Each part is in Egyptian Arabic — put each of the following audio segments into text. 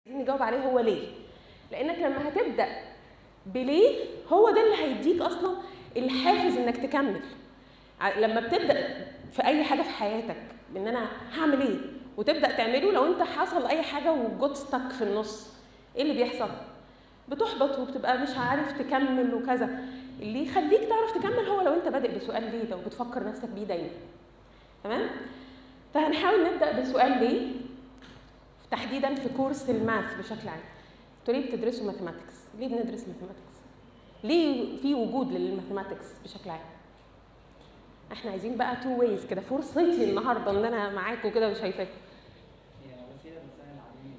نجاوب عليه هو ليه لانك لما هتبدا بليه هو ده اللي هيديك اصلا الحافز انك تكمل ع- لما بتبدا في اي حاجه في حياتك ان انا هعمل ايه وتبدا تعمله لو انت حصل اي حاجه وجوت ستك في النص ايه اللي بيحصل بتحبط وبتبقى مش عارف تكمل وكذا اللي يخليك تعرف تكمل هو لو انت بادئ بسؤال ليه ده وبتفكر نفسك بيه دايما تمام فهنحاول نبدا بسؤال ليه تحديدا في كورس الماث بشكل عام انتوا ليه بتدرسوا ماثيماتكس ليه بندرس ماثيماتكس ليه في وجود للماثيماتكس بشكل عام احنا عايزين بقى تو ويز كده فرصتي النهارده ان انا معاكم كده وشايفاكم هي وسيله بتسهل علينا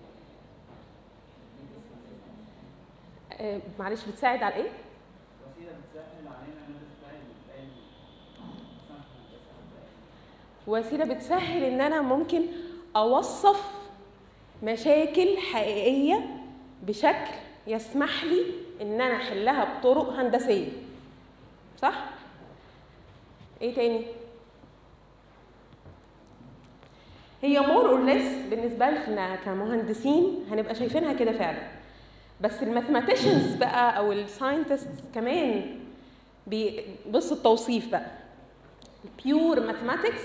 آه معلش بتساعد على ايه وسيله بتسهل علينا ندرس باقي العلم صح وسيله بتسهل ان انا ممكن اوصف مشاكل حقيقيه بشكل يسمح لي ان انا احلها بطرق هندسيه صح ايه تاني هي مور اور ليس بالنسبه لنا كمهندسين هنبقى شايفينها كده فعلا بس الماثيماتيشنز بقى او الساينتستس كمان بي- بص التوصيف بقى البيور ماثيماتكس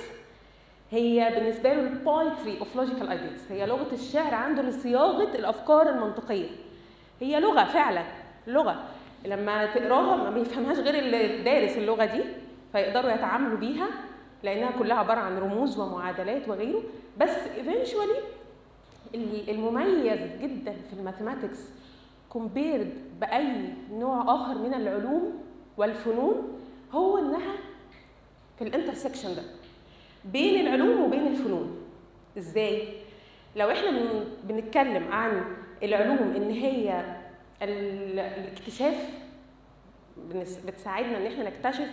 هي بالنسبه له البويتري اوف لوجيكال ايدياز هي لغه الشعر عنده لصياغه الافكار المنطقيه هي لغه فعلا لغه لما تقراها ما بيفهمهاش غير اللي دارس اللغه دي فيقدروا يتعاملوا بيها لانها كلها عباره عن رموز ومعادلات وغيره بس eventually ال- المميز جدا في الماثيماتكس كومبيرد باي نوع اخر من العلوم والفنون هو انها في الانترسكشن ده بين العلوم وبين الفنون ازاي لو احنا بن- بنتكلم عن العلوم ان هي ال- الاكتشاف بنس- بتساعدنا ان احنا نكتشف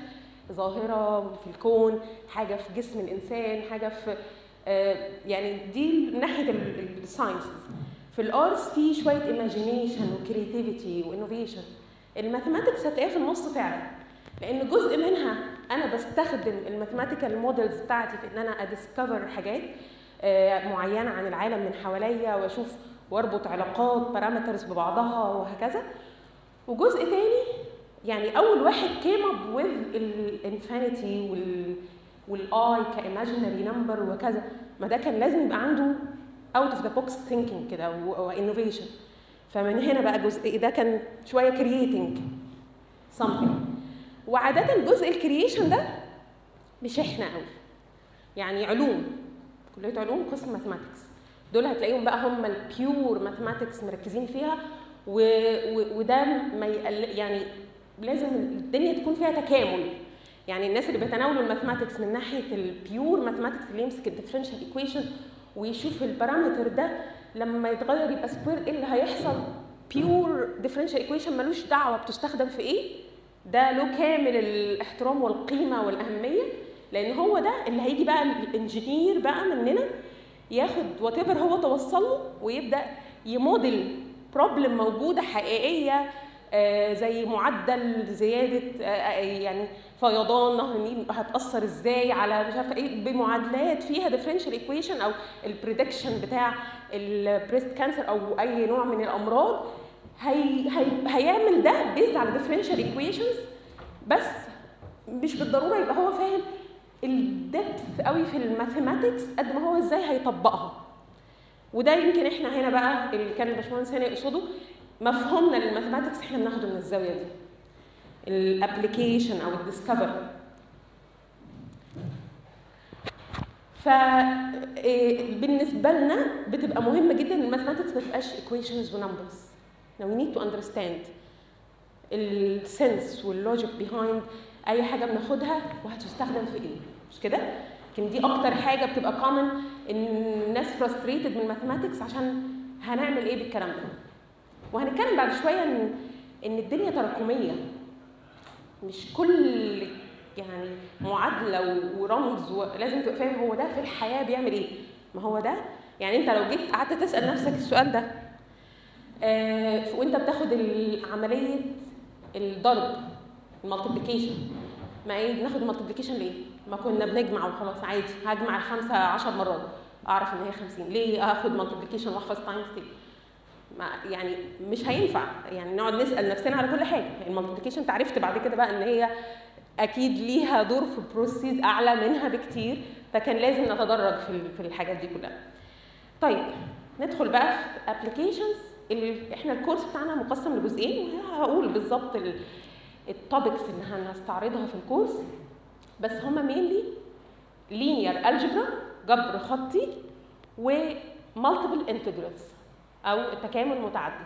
ظاهره في الكون حاجه في جسم الانسان حاجه في آه، يعني دي ناحيه الساينسز في الارتس في شويه ايماجينيشن وكريتيفيتي وانوفيشن الماثيماتكس هتلاقيها في النص فعلا لان جزء منها انا بستخدم الماثيماتيكال مودلز بتاعتي في ان انا اديسكفر حاجات آه، معينه عن العالم من حواليا واشوف واربط علاقات بارامترز ببعضها وهكذا وجزء تاني يعني اول واحد كيم اب وذ الانفينيتي وال والاي كايماجينري نمبر وكذا ما ده كان لازم يبقى عنده اوت اوف ذا بوكس ثينكينج كده وانوفيشن فمن هنا بقى جزء ده كان شويه كرييتنج something وعاده جزء الكرييشن ده مش احنا قوي يعني علوم كليه علوم قسم ماثيماتكس دول هتلاقيهم بقى هم البيور ماثيماتكس مركزين فيها و... و... وده ما يقل... يعني لازم الدنيا تكون فيها تكامل يعني الناس اللي بيتناولوا الماثيماتكس من ناحيه البيور ماثيماتكس اللي يمسك الديفرنشال ايكويشن ويشوف البارامتر ده لما يتغير يبقى سكوير ايه اللي هيحصل بيور ديفرنشال ايكويشن ملوش دعوه بتستخدم في ايه ده له كامل الاحترام والقيمه والاهميه لان هو ده اللي هيجي بقى الانجينير بقى مننا ياخد وات ايفر هو توصل له ويبدا يموديل بروبلم موجوده حقيقيه آه، زي معدل زياده آه، آه، يعني فيضان نهر النيل هتاثر ازاي على مش عارفه ايه بمعادلات فيها ديفرنشال ايكويشن او البريدكشن بتاع البريست كانسر او اي نوع من الامراض هي هي هيعمل ده بيز على ديفرنشال ايكويشنز بس مش بالضروره يبقى هو فاهم الدبث قوي في الماثيماتكس قد ما هو ازاي هيطبقها وده يمكن احنا هنا بقى اللي كان الباشمهندس هنا يقصده مفهومنا للماثيماتكس احنا بناخده من الزاويه دي الابلكيشن او الديسكفر ف إيه، بالنسبه لنا بتبقى مهمه جدا ان الماثيماتكس ما تبقاش equations ونمبرز now we need to understand السنس واللوجيك behind اي حاجه بناخدها وهتستخدم في ايه مش كده لكن دي اكتر حاجه بتبقى common ان الناس frustrated من الماثيماتكس عشان هنعمل ايه بالكلام ده وهنتكلم بعد شويه ان ان الدنيا تراكميه مش كل يعني معادله ورمز ولازم تبقى فاهم هو ده في الحياه بيعمل ايه ما هو ده يعني انت لو جيت قعدت تسال نفسك السؤال ده آه وانت بتاخد ال- عمليه الضرب المالتيبليكيشن ما ايه بناخد المالتيبليكيشن ليه ما كنا بنجمع وخلاص عادي هجمع الخمسه 10 مرات اعرف ان هي 50 ليه اخد مالتيبليكيشن واحفظ تايمز تيبل ما- يعني مش هينفع يعني نقعد نسال نفسنا على كل حاجه المالتيبيكيشن انت عرفت بعد كده بقى ان هي اكيد ليها دور في بروسيس اعلى منها بكتير فكان لازم نتدرج في ال- في الحاجات دي كلها طيب ندخل بقى في ابلكيشنز اللي احنا الكورس بتاعنا مقسم لجزئين وهقول بالظبط التوبكس اللي هنستعرضها في الكورس بس هما مينلي لينير الجبرا جبر خطي ومالتيبل انتجرالز او التكامل متعدد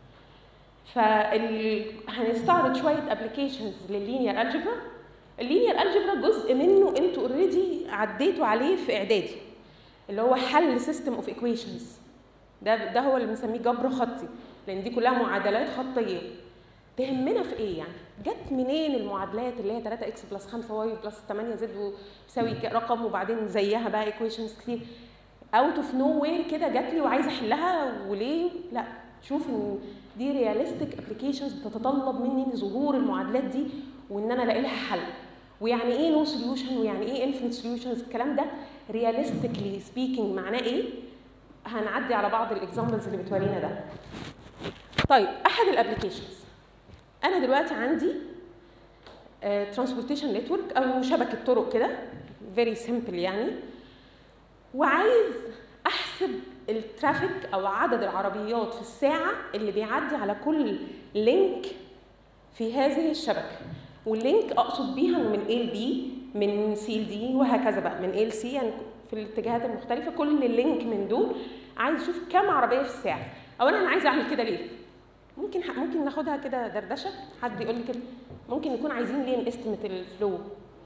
فال... هنستعرض شويه ابلكيشنز لللينير الجبرا اللينير الجبرا جزء منه انتوا اوريدي عديتوا عليه في اعدادي اللي هو حل سيستم اوف ايكويشنز ده ده هو اللي بنسميه جبر خطي لان دي كلها معادلات خطيه تهمنا في ايه يعني جت منين المعادلات اللي هي 3 اكس بلس 5 واي بلس 8 زد ويساوي ك- رقم وبعدين زيها بقى ايكويشنز كتير اوت اوف نو وير كده جات لي وعايزه احلها وليه لا شوف ان دي رياليستيك ابلكيشنز بتتطلب مني ظهور المعادلات دي وان انا الاقي لها حل ويعني ايه نو سوليوشن ويعني ايه انفينيت سوليوشنز الكلام ده رياليستيكلي سبيكينج معناه ايه هنعدي على بعض الاكزامبلز اللي بتورينا ده طيب احد الابلكيشنز انا دلوقتي عندي ترانسبورتيشن نتورك او شبكه طرق كده فيري سيمبل يعني وعايز احسب الترافيك او عدد العربيات في الساعه اللي بيعدي على كل لينك في هذه الشبكه واللينك اقصد بيها من A ل B من C ل D وهكذا بقى من A ل C يعني في الاتجاهات المختلفه كل لينك من دول عايز اشوف كم عربيه في الساعه اولا انا عايزه اعمل كده ليه ممكن ممكن ناخدها كده دردشه حد يقول لي كده ممكن نكون عايزين ليه نستمت الفلو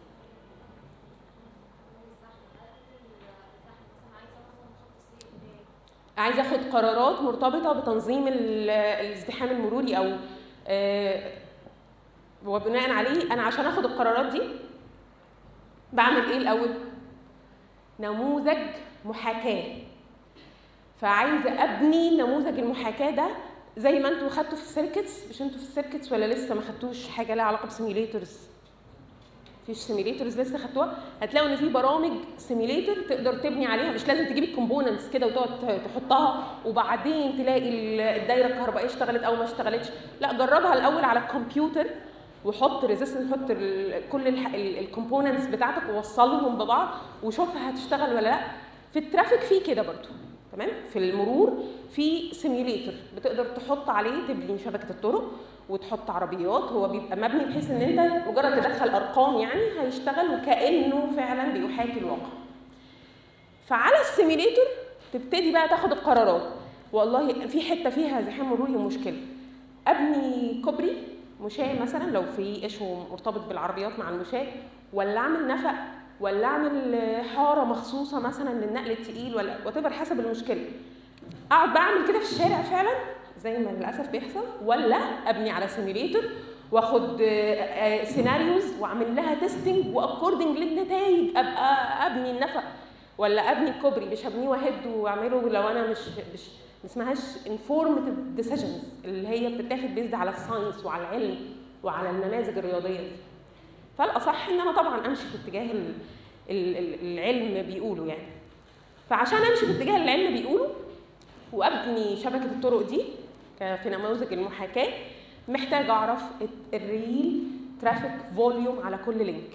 عايزه اخد قرارات مرتبطه بتنظيم ال- الازدحام المروري او آه، وبناء عليه انا عشان اخد القرارات دي بعمل ايه الاول نموذج محاكاه فعايزه ابني نموذج المحاكاه ده زي ما انتوا خدتوا في السيركتس مش انتوا في السيركتس ولا لسه ما خدتوش حاجه لها علاقه بسيميليتورز فيش سيميليتورز لسه خدتوها هتلاقوا ان في برامج سيميليتور تقدر تبني عليها مش لازم تجيب الكومبوننتس كده وتقعد تحطها وبعدين تلاقي ال- الدايره الكهربائيه اشتغلت او ما اشتغلتش لا جربها الاول على الكمبيوتر وحط ريزيستنس حط ال- كل الكومبوننتس بتاعتك ووصلهم ببعض وشوفها هتشتغل ولا لا في الترافيك في كده برضو تمام في المرور في سيميوليتر بتقدر تحط عليه تبني شبكه الطرق وتحط عربيات هو بيبقى مبني بحيث ان انت مجرد تدخل ارقام يعني هيشتغل وكانه فعلا بيحاكي الواقع فعلى السيميليتور تبتدي بقى تاخد القرارات والله في حته فيها زحام مروري ومشكله ابني كوبري مشاة مثلا لو في ايشو مرتبط بالعربيات مع المشاة ولا اعمل نفق ولا اعمل حاره مخصوصه مثلا للنقل التقيل ولا وات حسب المشكله اقعد بعمل كده في الشارع فعلا زي ما للاسف بيحصل ولا ابني على سيميليتور واخد سيناريوز واعمل لها تيستنج واكوردنج للنتائج ابقى ابني النفق ولا ابني الكوبري مش هبنيه واهد واعمله لو انا مش مش ما اسمهاش انفورماتيف ديسيجنز اللي هي بتتاخد بيزد على الساينس وعلى العلم وعلى النماذج الرياضيه دي فالاصح ان انا طبعا امشي في اتجاه ال- ال- ال- العلم بيقولوا يعني فعشان امشي في اتجاه العلم بيقولوا وابني شبكه الطرق دي ك- في نموذج المحاكاه محتاج اعرف الت- الريل ترافيك فوليوم على كل لينك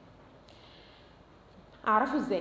اعرفه ازاي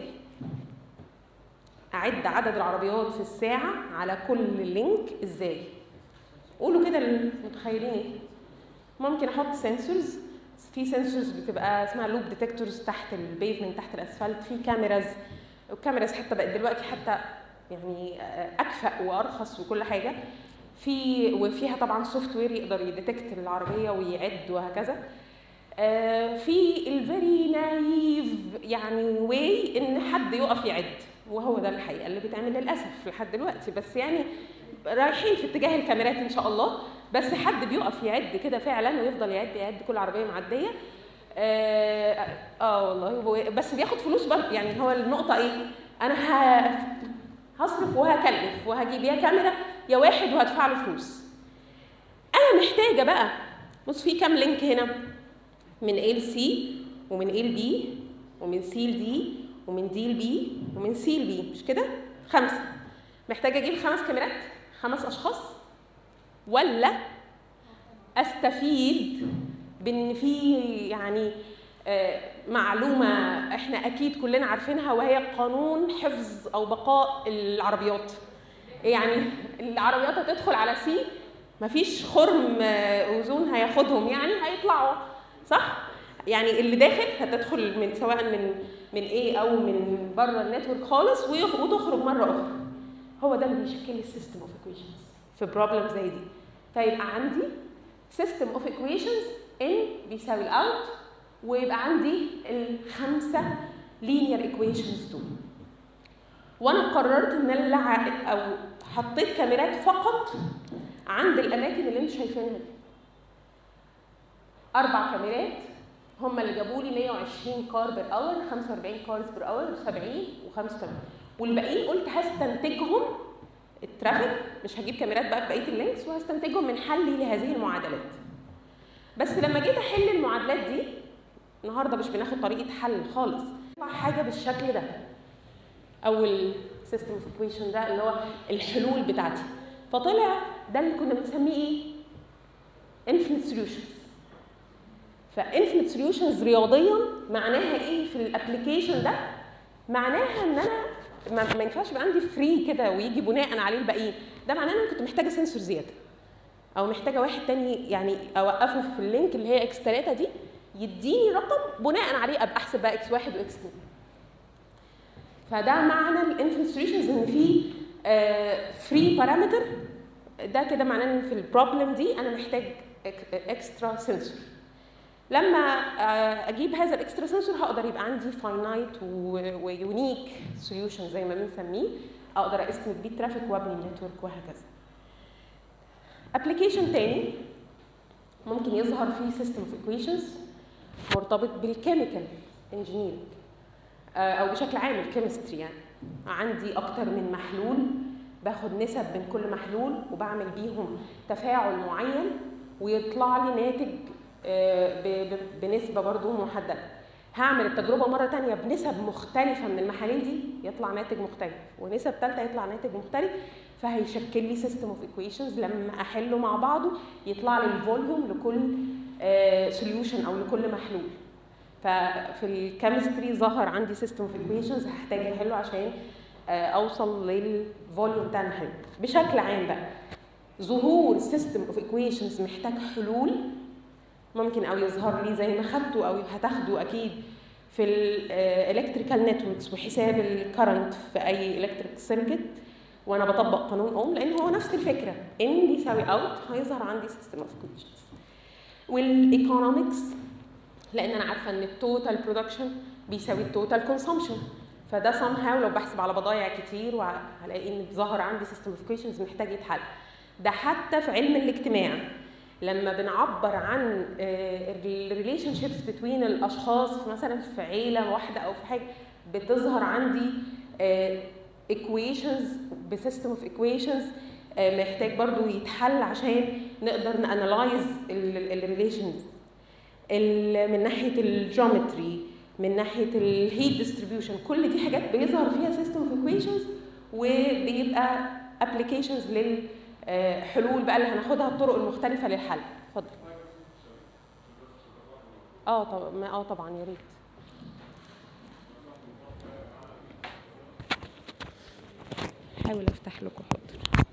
اعد عدد العربيات في الساعه على كل لينك ازاي قولوا كده للمتخيلين ايه ممكن احط سنسورز في سنسورز بتبقى اسمها لوب ديتكتورز تحت البيفمنت تحت الاسفلت في كاميراز والكاميراز حتى بقت دلوقتي حتى يعني اكفأ وارخص وكل حاجه في وفيها طبعا سوفت وير يقدر يديتكت العربيه ويعد وهكذا آه، في الفيري نايف يعني واي ان حد يقف يعد وهو ده الحقيقه اللي بيتعمل للاسف لحد دلوقتي بس يعني رايحين في اتجاه الكاميرات ان شاء الله بس حد بيقف يعد كده فعلا ويفضل يعد يعد كل عربيه معديه اه, آه والله هو بس بياخد فلوس برضه يعني هو النقطه ايه انا ه... هصرف وهكلف وهجيب يا كاميرا يا واحد وهدفع له فلوس انا محتاجه بقى بص في كام لينك هنا من A ل C ومن A ل B ومن C ل D ومن D ل B ومن C ل B مش كده؟ خمسة محتاجة أجيب خمس كاميرات خمس أشخاص ولا استفيد بان في يعني آه، معلومه احنا اكيد كلنا عارفينها وهي قانون حفظ او بقاء العربيات يعني العربيات هتدخل على سي مفيش خرم آه، اوزون هياخدهم يعني هيطلعوا صح يعني اللي داخل هتدخل من سواء من من ايه او من بره النتورك خالص ويخ- وتخرج مره اخرى هو ده اللي بيشكل السيستم اوف ايكويشنز في بروبلم زي دي فيبقى عندي سيستم اوف ايكويشنز ان بيساوي الاوت ويبقى عندي الخمسه لينير ايكويشنز دول وانا قررت ان انا لع- او حطيت كاميرات فقط عند الاماكن اللي انتم شايفينها دي اربع كاميرات هم اللي جابوا لي 120 كار بير اور 45 كارز بير اور 70 و85 والباقيين قلت هستنتجهم الترافيك مش هجيب كاميرات بقى في بقيه اللينكس وهستنتجهم من حلي لهذه المعادلات بس لما جيت احل المعادلات دي النهارده مش بناخد طريقه حل خالص طلع حاجه بالشكل ده او السيستم اوف ايكويشن ده اللي هو الحلول بتاعتي فطلع ده اللي كنا بنسميه ايه infinite solutions فانفينيت سوليوشنز رياضيا معناها ايه في الابلكيشن ده معناها ان انا ما, ما ينفعش يبقى عندي فري كده ويجي بناء عليه الباقيين ده معناه ان انا كنت محتاجه سنسور زياده او محتاجه واحد تاني يعني اوقفه في اللينك اللي هي اكس 3 دي يديني رقم بناء عليه ابقى احسب بقى اكس 1 واكس 2 فده معنى الانفينيت سوليوشنز ان في فري بارامتر ده كده معناه ان في البروبلم دي انا محتاج اكسترا سنسور لما آه، اجيب هذا الاكسترا سنسور هقدر يبقى عندي فاينايت ويونيك سوليوشن زي ما بنسميه اقدر اقسم بيه الترافيك وابني النتورك وهكذا ابلكيشن تاني ممكن يظهر فيه سيستم اوف ايكويشنز مرتبط بالكيميكال انجينيرنج او بشكل عام الكيمستري يعني عندي اكتر من محلول باخد نسب من كل محلول وبعمل بيهم تفاعل معين ويطلع لي ناتج آه، ب- ب- بنسبه برضو محدده هعمل التجربه مره تانية بنسب مختلفه من المحاليل دي يطلع ناتج مختلف ونسب ثالثه يطلع ناتج مختلف فهيشكل لي سيستم اوف ايكويشنز لما احله مع بعضه يطلع لي الفوليوم لكل سوليوشن او لكل محلول ففي الكيمستري ظهر عندي سيستم اوف ايكويشنز هحتاج احله عشان آه، اوصل للفوليوم بتاع المحلول بشكل عام بقى ظهور سيستم اوف ايكويشنز محتاج حلول ممكن او يظهر لي زي ما خدته او هتاخده اكيد في الالكتريكال نتوركس وحساب الكرنت في اي الكتريك سيركت وانا بطبق قانون اوم لان هو نفس الفكره ان بيساوي اوت هيظهر عندي سيستم اوف ايكويشنز والايكونومكس لان انا عارفه ان التوتال برودكشن بيساوي التوتال كونسومشن فده سام هاو لو بحسب على بضايع كتير وهلاقي ان ظهر عندي سيستم اوف ايكويشنز محتاج يتحل ده حتى في علم الاجتماع لما بنعبر عن الريليشن شيبس بتوين الاشخاص مثلا في عيله واحده او في حاجه بتظهر عندي ايكويشنز بسيستم اوف ايكويشنز محتاج برضو يتحل عشان نقدر نانلايز الريليشنز من ناحيه الجيومتري من ناحيه الهيت ديستريبيوشن كل دي حاجات بيظهر فيها سيستم اوف ايكويشنز وبيبقى ابلكيشنز للحلول بقى اللي هناخدها الطرق المختلفه للحل اتفضل اه طبعا اه طبعا يا ريت حاول افتح لكم حاضر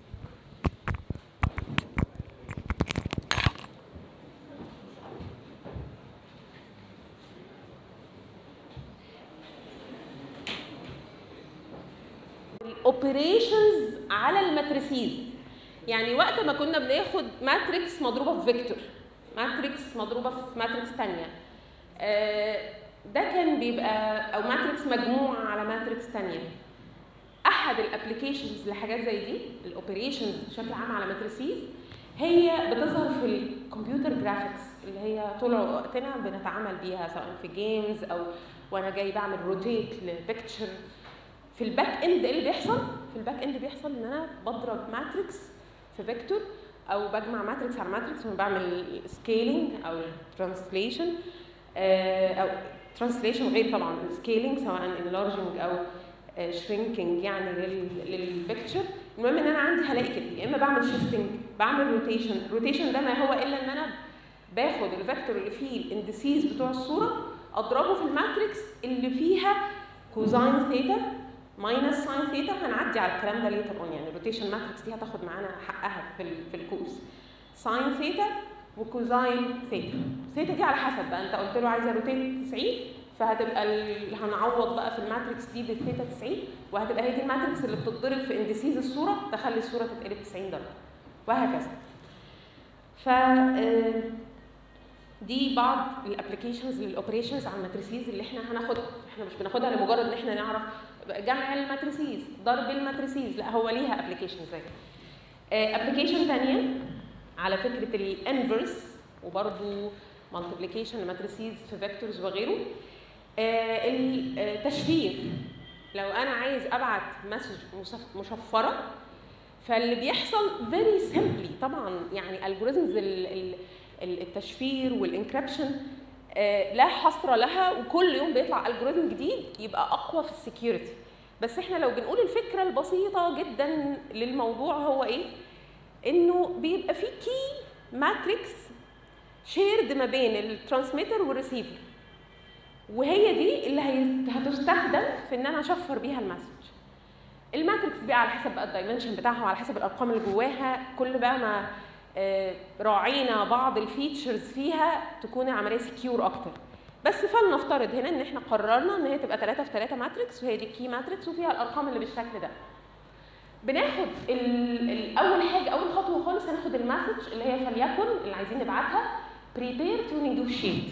الاوبريشنز على الماتريسيز يعني وقت ما كنا بناخد ماتريكس مضروبه في فيكتور ماتريكس مضروبه في ماتريكس ثانيه ده كان بيبقى او ماتريكس مجموعه على ماتريكس ثانيه احد الابلكيشنز لحاجات زي دي الاوبريشنز بشكل عام على ماتريسيز هي بتظهر في الكمبيوتر جرافيكس اللي هي طول وقتنا بنتعامل بيها سواء في جيمز او وانا جاي بعمل روتيت لبيكتشر في الباك اند ايه اللي بيحصل؟ في الباك اند بيحصل ان انا بضرب ماتريكس في فيكتور او بجمع ماتريكس على ماتريكس وانا بعمل سكيلينج او ترانسليشن او ترانسليشن غير طبعا سكيلينج سواء انلارجنج او شرينكينج يعني للبيكتشر المهم ان انا عندي هلاقي كده يا اما بعمل شيفتنج بعمل روتيشن الروتيشن ده ما هو الا ان انا باخد الفيكتور اللي فيه الاندسيز بتوع الصوره اضربه في الماتريكس اللي فيها كوزاين ثيتا ماينس ساين ثيتا هنعدي على الكلام ده ليتر اون يعني الروتيشن ماتريكس دي هتاخد معانا حقها في ال- في الكورس ساين ثيتا وكوزاين ثيتا ثيتا دي على حسب بقى انت قلت له عايزه روتيت 90 فهتبقى ال... هنعوض بقى في الماتريكس دي بالثيتا 90 وهتبقى هي دي الماتريكس اللي بتتضرب في اندسيز الصوره تخلي الصوره تتقلب 90 درجه وهكذا ف آه، دي بعض الابلكيشنز للاوبريشنز على الماتريسيز اللي احنا هناخدها احنا مش بناخدها لمجرد ان احنا نعرف جمع الماتريسيز ضرب الماتريسيز لا هو ليها ابلكيشن زي ابلكيشن ثانيه على فكره الانفرس وبرده مالتيبليكيشن الماتريسيز في فيكتورز وغيره آه، التشفير لو انا عايز ابعت مسج مصف- مشفره فاللي بيحصل فيري سيمبلي طبعا يعني الجوريزمز التشفير والانكربشن لا حصر لها وكل يوم بيطلع الجوريزم جديد يبقى اقوى في السكيورتي بس احنا لو بنقول الفكره البسيطه جدا للموضوع هو ايه انه بيبقى في كي ماتريكس شيرد ما بين الترانسميتر والريسيفر وهي دي اللي هي- هتستخدم في ان انا اشفر بيها المسج الماتريكس دي على حسب بقى الدايمنشن بتاعها وعلى حسب الارقام اللي جواها كل بقى ما آه، راعينا بعض الفيتشرز فيها تكون العمليه سكيور اكتر بس فلنفترض هنا ان احنا قررنا ان هي تبقى 3 في 3 ماتريكس وهي دي الكي ماتريكس وفيها الارقام اللي بالشكل ده بناخد ال- ال- اول حاجه اول خطوه خالص هناخد المسج اللي هي فليكن اللي عايزين نبعتها prepare to negotiate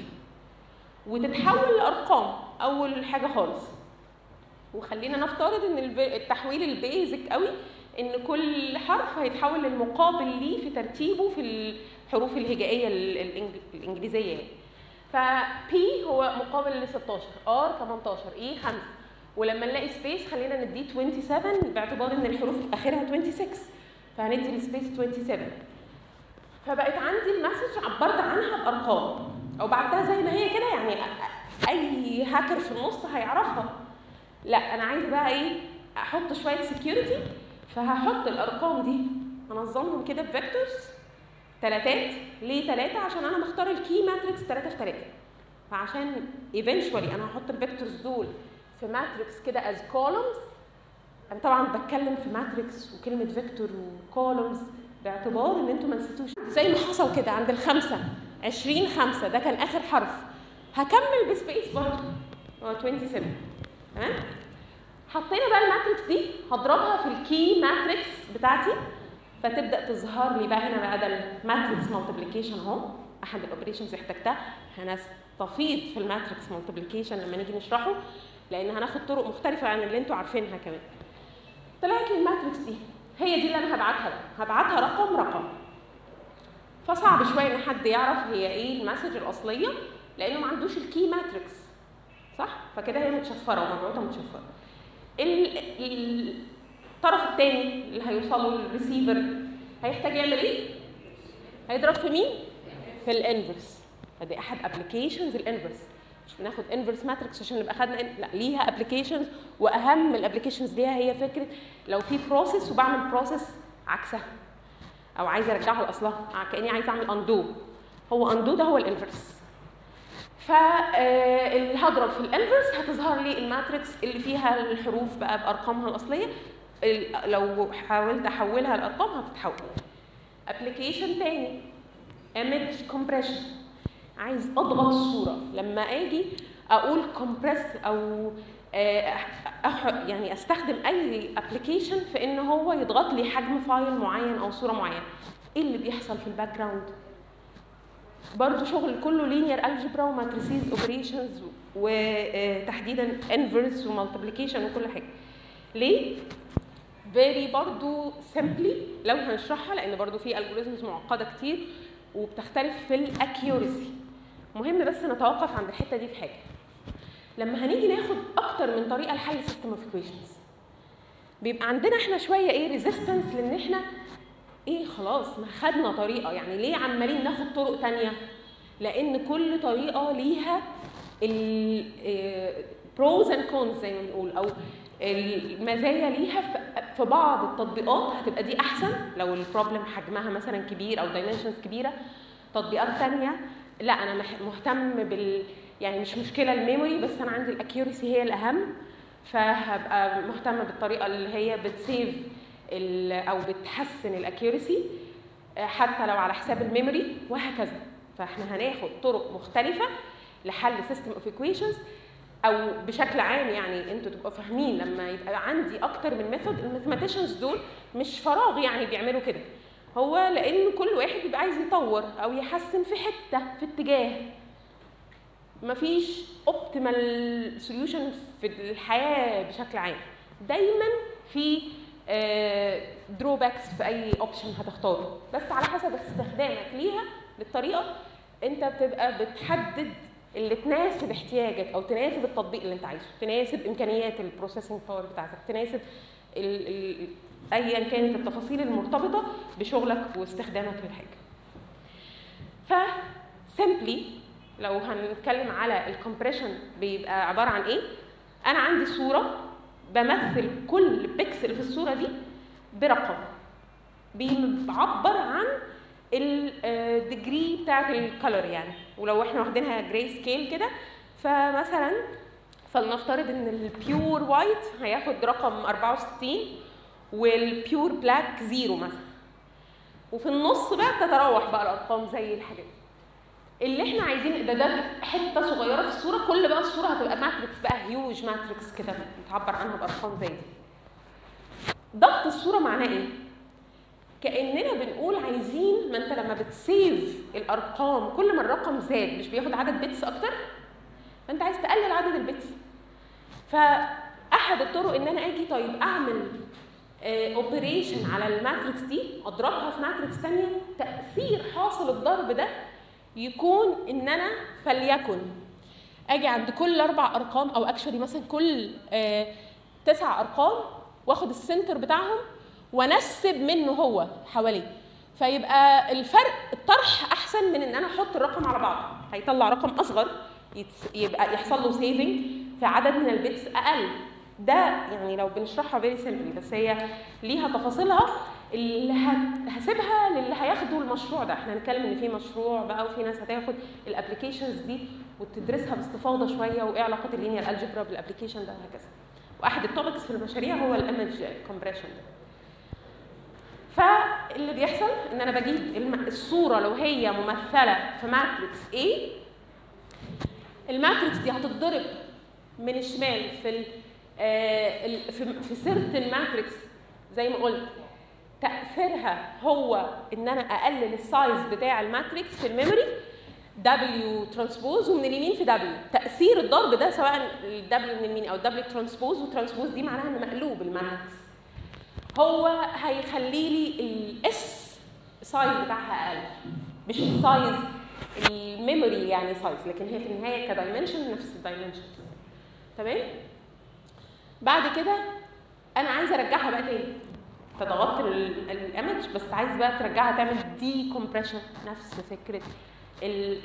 وتتحول لارقام اول حاجه خالص وخلينا نفترض ان الب- التحويل البيزك قوي ان كل حرف هيتحول للمقابل ليه في ترتيبه في الحروف الهجائيه ال- الإنج- الانجليزيه يعني ف P هو مقابل ل 16 R 18 E 5 ولما نلاقي سبيس خلينا نديه 27 باعتبار ان الحروف اخرها 26 فهندي السبيس 27 فبقت عندي المسج عبرت عنها بارقام او بعتها زي ما هي كده يعني أ- اي هاكر في النص هيعرفها لا انا عايزه بقى ايه احط شويه سكيورتي فهحط الارقام دي انظمهم كده بفيكتورز تلاتات ليه تلاتة عشان انا مختار الكي ماتريكس تلاتة في تلاتة فعشان ايفينشولي انا هحط الفيكتورز دول في ماتريكس كده از كولومز انا طبعا بتكلم في ماتريكس وكلمه فيكتور وكولومز باعتبار ان انتوا ما نسيتوش زي ما حصل كده عند الخمسه 20 خمسة ده كان اخر حرف هكمل بسبيس برضه هو 27 تمام حطينا بقى الماتريكس دي هضربها في الكي ماتريكس بتاعتي فتبدا تظهر لي بقى هنا بقى ده الماتريكس مالتيبليكيشن اهو احد الاوبريشنز احتجتها هنستفيض في الماتريكس مالتيبليكيشن لما نيجي نشرحه لان هناخد طرق مختلفه عن اللي انتوا عارفينها كمان طلعت لي الماتريكس دي هي دي اللي انا هبعتها بقى. هبعتها رقم رقم فصعب شويه ان حد يعرف هي ايه المسج الاصليه لانه ما عندوش الكي ماتريكس صح فكده هي متشفره ومبعوثه متشفره ال- ال- الطرف الثاني اللي هيوصله الريسيفر هيحتاج يعمل ايه هيضرب في مين في الانفرس ادي احد ابلكيشنز الانفرس مش بناخد انفرس ماتريكس عشان نبقى خدنا in- لا ليها ابلكيشنز واهم الابلكيشنز ليها هي فكره لو في بروسيس وبعمل بروسيس عكسها او عايزه ارجعها لاصلها ع- كاني عايزه اعمل اندو هو اندو ده هو الانفرس فاللي هضرب في الانفرس هتظهر لي الماتريكس اللي فيها الحروف بقى بارقامها الاصليه ال- لو حاولت احولها لارقام هتتحول ابلكيشن تاني image compression عايز اضغط الصوره لما اجي اقول compress او آه، أح يعني استخدم اي ابلكيشن في ان هو يضغط لي حجم فايل معين او صوره معينه ايه اللي بيحصل في الباك جراوند برضه شغل كله لينير الجبرا وماتريسيز اوبريشنز وتحديدا انفرس ومالتيبليكيشن وكل حاجه ليه فيري برضو سيمبلي لو هنشرحها لان برضو في الجوريزمز معقده كتير وبتختلف في الاكيورسي مهم بس نتوقف عند الحته دي في حاجه لما هنيجي ناخد اكتر من طريقه لحل سيستم اوف ايكويشنز بيبقى عندنا احنا شويه ايه ريزيستنس لان احنا ايه خلاص ما خدنا طريقه يعني ليه عمالين ناخد طرق تانية لان كل طريقه ليها البروز اند كونز زي ما بنقول او المزايا ليها في- في بعض التطبيقات هتبقى دي احسن لو البروبلم حجمها مثلا كبير او دايمنشنز كبيره تطبيقات تانية لا انا مح- مهتم بال يعني مش مشكله الميموري بس انا عندي الاكيورسي هي الاهم فهبقى مهتمه بالطريقه اللي هي بتسيف ال- او بتحسن الاكيورسي حتى لو على حساب الميموري وهكذا فاحنا هناخد طرق مختلفه لحل سيستم اوف ايكويشنز او بشكل عام يعني انتوا تبقوا فاهمين لما يبقى عندي اكتر من ميثود الماثيماتيشنز دول مش فراغ يعني بيعملوا كده هو لان كل واحد بيبقى عايز يطور او يحسن في حته في اتجاه مفيش اوبتيمال سوليوشن في الحياه بشكل عام دايما في دروباكس في اي اوبشن هتختاره بس على حسب استخدامك ليها للطريقه انت بتبقى بتحدد اللي تناسب احتياجك او تناسب التطبيق اللي انت عايزه تناسب امكانيات البروسيسنج باور بتاعتك تناسب ال ال ايا كانت التفاصيل المرتبطه بشغلك واستخدامك للحاجه ف simply لو هنتكلم على الكompression بيبقى عباره عن ايه انا عندي صوره بمثل كل بيكسل في الصوره دي برقم بيعبر عن الديجري بتاعت الكالر يعني ولو احنا واخدينها جراي سكيل كده فمثلا فلنفترض ان البيور وايت هياخد رقم 64 والبيور بلاك زيرو مثلا وفي النص بقى بتتراوح بقى الارقام زي الحاجات اللي احنا عايزين ده ده حته صغيره في الصوره كل بقى الصوره هتبقى ماتريكس بقى هيوج ماتريكس كده بتعبر عنها بارقام زي دي ضغط الصوره معناه ايه كاننا بنقول عايزين ما انت لما بتسيف الارقام كل ما الرقم زاد مش بياخد عدد بيتس اكتر فانت عايز تقلل عدد البيتس فاحد الطرق ان انا اجي طيب اعمل اوبريشن على الماتريكس دي اضربها في ماتريكس ثانيه تاثير حاصل الضرب ده يكون ان انا فليكن اجي عند كل اربع ارقام او اكشولي مثلا كل آه تسع ارقام واخد السنتر بتاعهم وانسب منه هو حواليه فيبقى الفرق الطرح احسن من ان انا احط الرقم على بعض هيطلع رقم اصغر يتس- يبقى يحصل له سيفنج في عدد من البيتس اقل ده يعني لو بنشرحها فيري سيمبلي بس هي ليها تفاصيلها اللي هت- هسيبها للي هياخدوا المشروع ده احنا هنتكلم ان في مشروع بقى وفي ناس هتاخد الابلكيشنز دي وتدرسها باستفاضه شويه وايه علاقه اللينير الجبرا بالابلكيشن ده وهكذا واحد التوبكس في المشاريع هو الايمج كومبريشن ده فاللي بيحصل ان انا بجيب الم- الصوره لو هي ممثله في ماتريكس A الماتريكس دي هتتضرب من الشمال في ال آه، ال- في في سيرتن ماتريكس زي ما قلت تاثيرها هو ان انا اقلل السايز بتاع الماتريكس في الميموري دبليو ترانسبوز ومن اليمين في دبليو تاثير الضرب ده سواء الدبليو من اليمين او الدبليو ترانسبوز وترانسبوز دي معناها ان مقلوب الماتريكس هو هيخلي لي الاس سايز بتاعها اقل مش السايز الميموري يعني سايز لكن هي في النهايه كدايمنشن نفس الدايمنشن تمام بعد كده انا عايزه ارجعها بقى تاني فضغطت الايمج بس عايز بقى ترجعها تعمل دي كومبريشن نفس فكره ال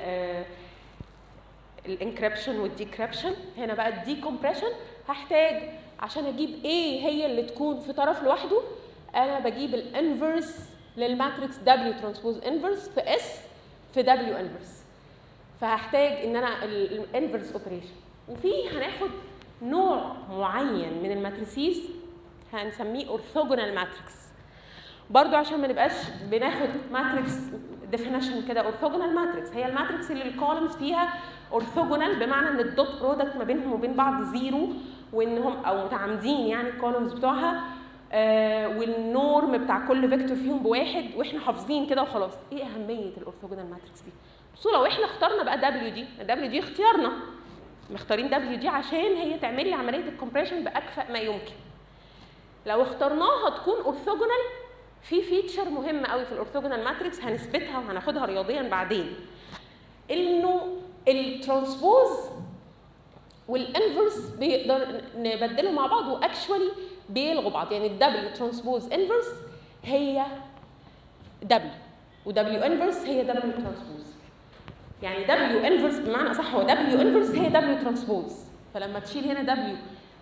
الانكربشن والديكربشن هنا بقى الدي كومبريشن هحتاج عشان اجيب ايه هي اللي تكون في طرف لوحده انا بجيب الانفرس للماتريكس دبليو ترانسبوز انفرس في اس في دبليو انفرس فهحتاج ان انا الانفرس اوبريشن وفي هناخد نوع معين من الماتريسيز هنسميه اورثوجونال ماتريكس برضو عشان ما نبقاش بناخد ماتريكس ديفينيشن كده اورثوجونال ماتريكس هي الماتريكس اللي الكولمز فيها اورثوجونال بمعنى ان الدوت برودكت ما بينهم وبين بعض زيرو وانهم او متعامدين يعني الكولمز بتوعها آه والنورم بتاع كل فيكتور فيهم بواحد واحنا حافظين كده وخلاص ايه اهميه الاورثوجونال ماتريكس دي بصوا لو احنا اخترنا بقى دبليو دي دبليو دي اختيارنا مختارين دبليو دي عشان هي تعمل لي عمليه الكومبريشن باكفأ ما يمكن لو اخترناها تكون اورثوجونال في فيتشر مهم قوي في الاورثوجونال ماتريكس هنثبتها وهناخدها رياضيا بعدين انه الترانسبوز والانفرس بيقدر نبدله مع بعض واكشولي بيلغوا بعض يعني الدبليو ترانسبوز انفرس هي دبليو ودبليو انفرس هي دبليو ترانسبوز يعني دبليو انفرس بمعنى اصح هو دبليو انفرس هي دبليو ترانسبوز فلما تشيل هنا دبليو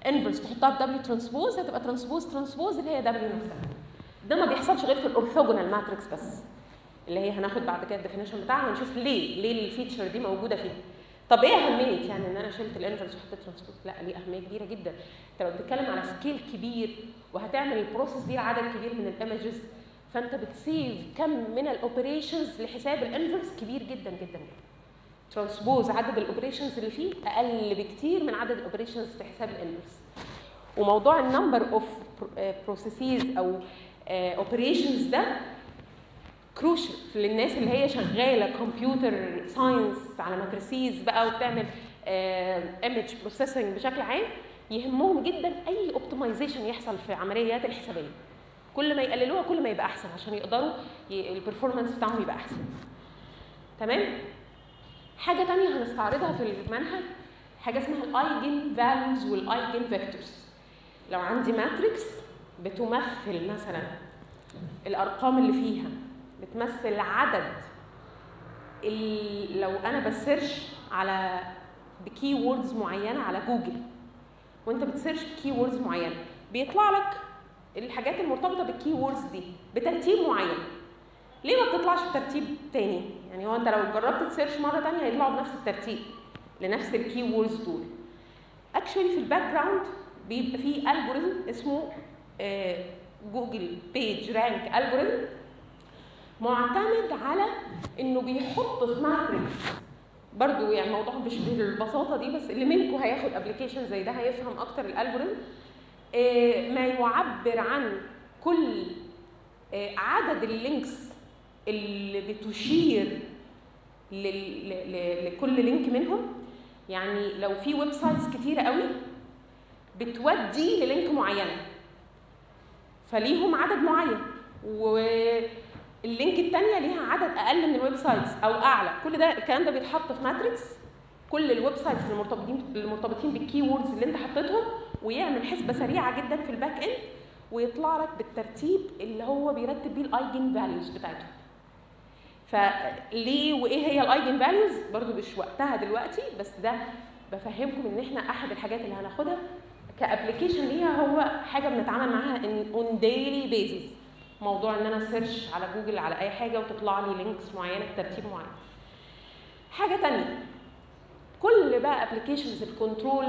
انفرس تحطها بدبليو ترانسبوز هتبقى ترانسبوز ترانسبوز اللي هي دبليو نفسها ده ما بيحصلش غير في الاورثوجونال ماتريكس بس اللي هي هناخد بعد كده الديفينيشن بتاعها ونشوف ليه ليه الفيتشر دي موجوده فيه طب ايه اهميه يعني ان انا شلت الانفرس وحطيت ترانسبوز لا ليه اهميه كبيره جدا انت لو بتتكلم على سكيل كبير وهتعمل البروسيس دي لعدد كبير من الايمجز فانت بتسيف كم من الاوبريشنز لحساب الانفرس كبير جدا جدا جدا ترانسبوز عدد الاوبريشنز اللي فيه اقل بكتير من عدد الاوبريشنز في حساب الانفرس وموضوع النمبر اوف بروسيسز او اوبريشنز ده كروشال للناس اللي هي شغاله كمبيوتر ساينس على ماتريسيز بقى وبتعمل ايمج بروسيسنج بشكل عام يهمهم جدا اي اوبتمايزيشن يحصل في عمليات الحسابيه كل ما يقللوها كل ما يبقى احسن عشان يقدروا البرفورمانس بتاعهم يبقى احسن تمام حاجه تانية هنستعرضها في المنهج حاجه اسمها الايجن فاليوز والايجن فيكتورز لو عندي ماتريكس بتمثل مثلا الارقام اللي فيها بتمثل عدد ال- لو انا بسيرش على بكي ووردز معينه على جوجل وانت بتسيرش بكي ووردز معينه بيطلع لك الحاجات المرتبطه بالكي ووردز دي بترتيب معين ليه ما بتطلعش بترتيب تاني يعني هو انت لو جربت تسيرش مره تانية هيطلعوا بنفس الترتيب لنفس الكي ووردز دول اكشولي في الباك جراوند بيبقى فيه الجوريزم اسمه جوجل بيج رانك الجوريزم معتمد على انه بيحط في ماتريكس برضو يعني الموضوع مش بالبساطه دي بس اللي منكم هياخد ابلكيشن زي ده هيفهم اكتر الالجوريزم آه، ما يعبر عن كل آه، عدد اللينكس اللي بتشير لل- ل- ل- لكل لينك منهم يعني لو في ويب سايتس كتيره قوي بتودي للينك معينه فليهم عدد معين واللينك الثانيه ليها عدد اقل من الويب سايتس او اعلى كل ده الكلام ده بيتحط في ماتريكس كل الويب سايتس المرتبطين المرتبطين بالكي ووردز اللي انت حطيتهم ويعمل حسبه سريعه جدا في الباك اند ويطلع لك بالترتيب اللي هو بيرتب بيه الايجن فاليوز بتاعتهم فليه وايه هي الايجن فاليوز برضو مش وقتها دلوقتي بس ده بفهمكم ان احنا احد الحاجات اللي هناخدها كابلكيشن ليها هو حاجه بنتعامل معاها اون ديلي بيزيس موضوع ان انا سيرش على جوجل على اي حاجه وتطلع لي لينكس معينه بترتيب معين حاجه تانية كل بقى ابلكيشنز الكنترول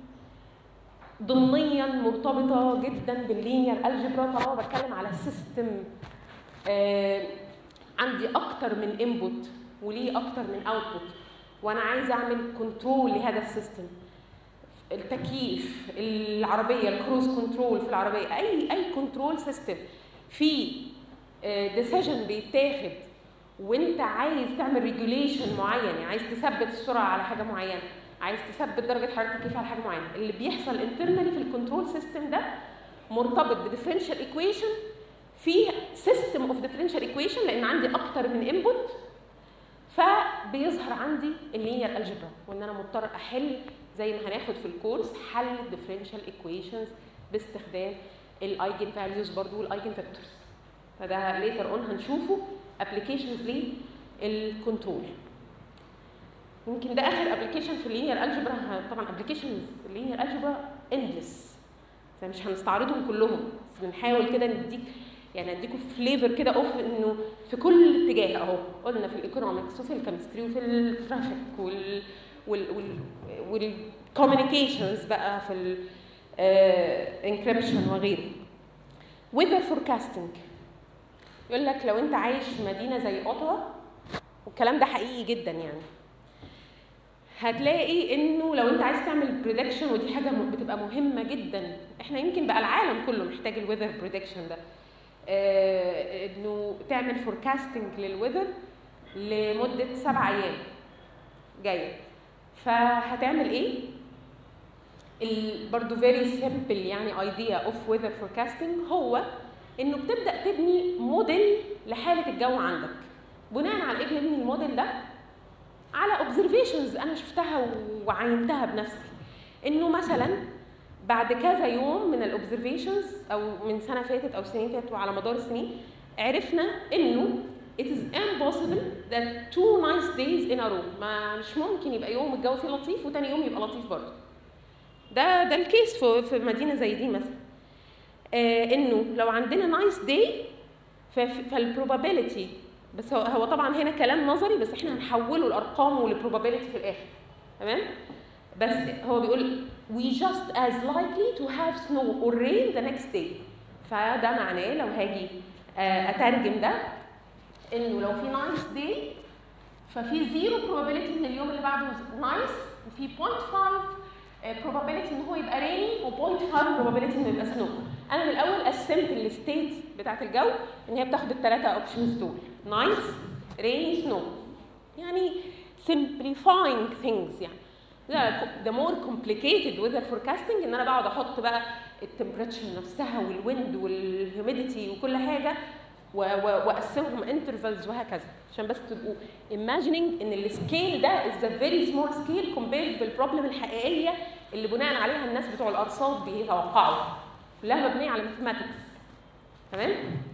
ضمنيا مرتبطه جدا باللينير الجبرا طالما بتكلم على سيستم آه عندي اكتر من انبوت وليه اكتر من اوتبوت وانا عايزه اعمل كنترول لهذا السيستم التكييف العربيه الكروز كنترول في العربيه اي اي كنترول سيستم في ديسيجن بيتاخد وانت عايز تعمل ريجوليشن معين يعني عايز تثبت السرعه على حاجه معينه عايز تثبت درجه حراره التكييف على حاجه معينه اللي بيحصل انترنالي في الكنترول سيستم ده مرتبط بديفرنشال ايكويشن في سيستم اوف ديفرنشال ايكويشن لان عندي اكتر من انبوت فبيظهر عندي اللينير الجبرا وان انا مضطر احل زي ما هناخد في الكورس حل الديفرنشال ايكويشنز باستخدام الايجن فاليوز برضو والايجن فاكتورز فده ليتر اون هنشوفه ابلكيشنز للكنترول يمكن ده اخر ابلكيشن في اللينير الجبرا طبعا ابلكيشنز اللينير الجبرا اندلس فمش هنستعرضهم كلهم بس بنحاول كده نديك يعني اديكم فليفر كده اوف انه في كل اتجاه اهو قلنا في الايكونومكس وفي الكيمستري وفي الترافيك وال وال وال والكوميونيكيشنز بقى في الانكريبشن وغيره ويذر فوركاستنج يقول لك لو انت عايش في مدينه زي اوتوا والكلام ده حقيقي جدا يعني هتلاقي انه لو انت عايز تعمل بريدكشن ودي حاجه بتبقى مهمه جدا احنا يمكن بقى العالم كله محتاج الويذر بريدكشن ده آه انه تعمل فوركاستنج للويذر لمده سبع ايام جايه فهتعمل ايه برضه فيري سيمبل يعني ايديا اوف ويذر فوركاستنج هو انه بتبدا تبني موديل لحاله الجو عندك بناء على ايه بنبني الموديل ده على اوبزرفيشنز انا شفتها وعينتها بنفسي انه مثلا بعد كذا يوم من الاوبزرفيشنز او من سنه فاتت او سنين فاتوا على مدار السنين عرفنا انه it is impossible that two nice days in a row ما مش ممكن يبقى يوم الجو فيه لطيف وتاني يوم يبقى لطيف برضه ده ده الكيس في في مدينه زي دي مثلا آه انه لو عندنا نايس داي فالبروبابيلتي بس هو هو طبعا هنا كلام نظري بس احنا هنحوله لارقام ولبروبابيلتي في الاخر تمام بس هو بيقول we just as likely to have snow or rain the next day فده معناه لو هاجي آه، اترجم ده انه لو في نايس داي ففي زيرو probability ان اليوم اللي بعده نايس وفي 0.5 آه، probability ان هو يبقى ريني و0.5 probability انه يبقى سنو انا من الاول قسمت الستيت بتاعت الجو ان هي بتاخد الثلاثه اوبشنز دول نايس ريني سنو يعني simplifying things يعني لا the more complicated weather forecasting ان انا بقعد احط بقى التمبريتشر نفسها والويند والهيوميديتي وكل حاجه و- و- واقسمهم انترفلز وهكذا عشان بس تبقوا imagining ان السكيل ده is a very small scale compared بالبروبلم الحقيقيه اللي بناء عليها الناس بتوع الارصاد بيتوقعوا كلها مبنيه على mathematics تمام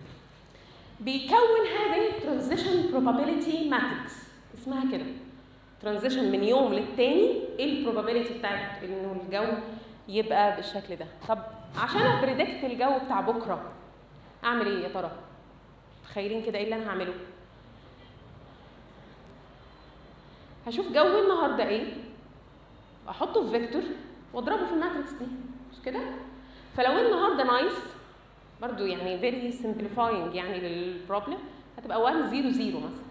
بيكون هذه transition probability matrix اسمها كده ترانزيشن من يوم للتاني ايه البروبابيلتي بتاعت انه الجو يبقى بالشكل ده طب عشان ابريدكت الجو بتاع بكره اعمل ايه يا ترى تخيلين كده ايه اللي انا هعمله هشوف جو النهارده ايه احطه في فيكتور واضربه في الماتريكس دي مش كده فلو النهارده نايس برضو يعني فيري simplifying يعني للبروبلم هتبقى 1 0 0 مثلا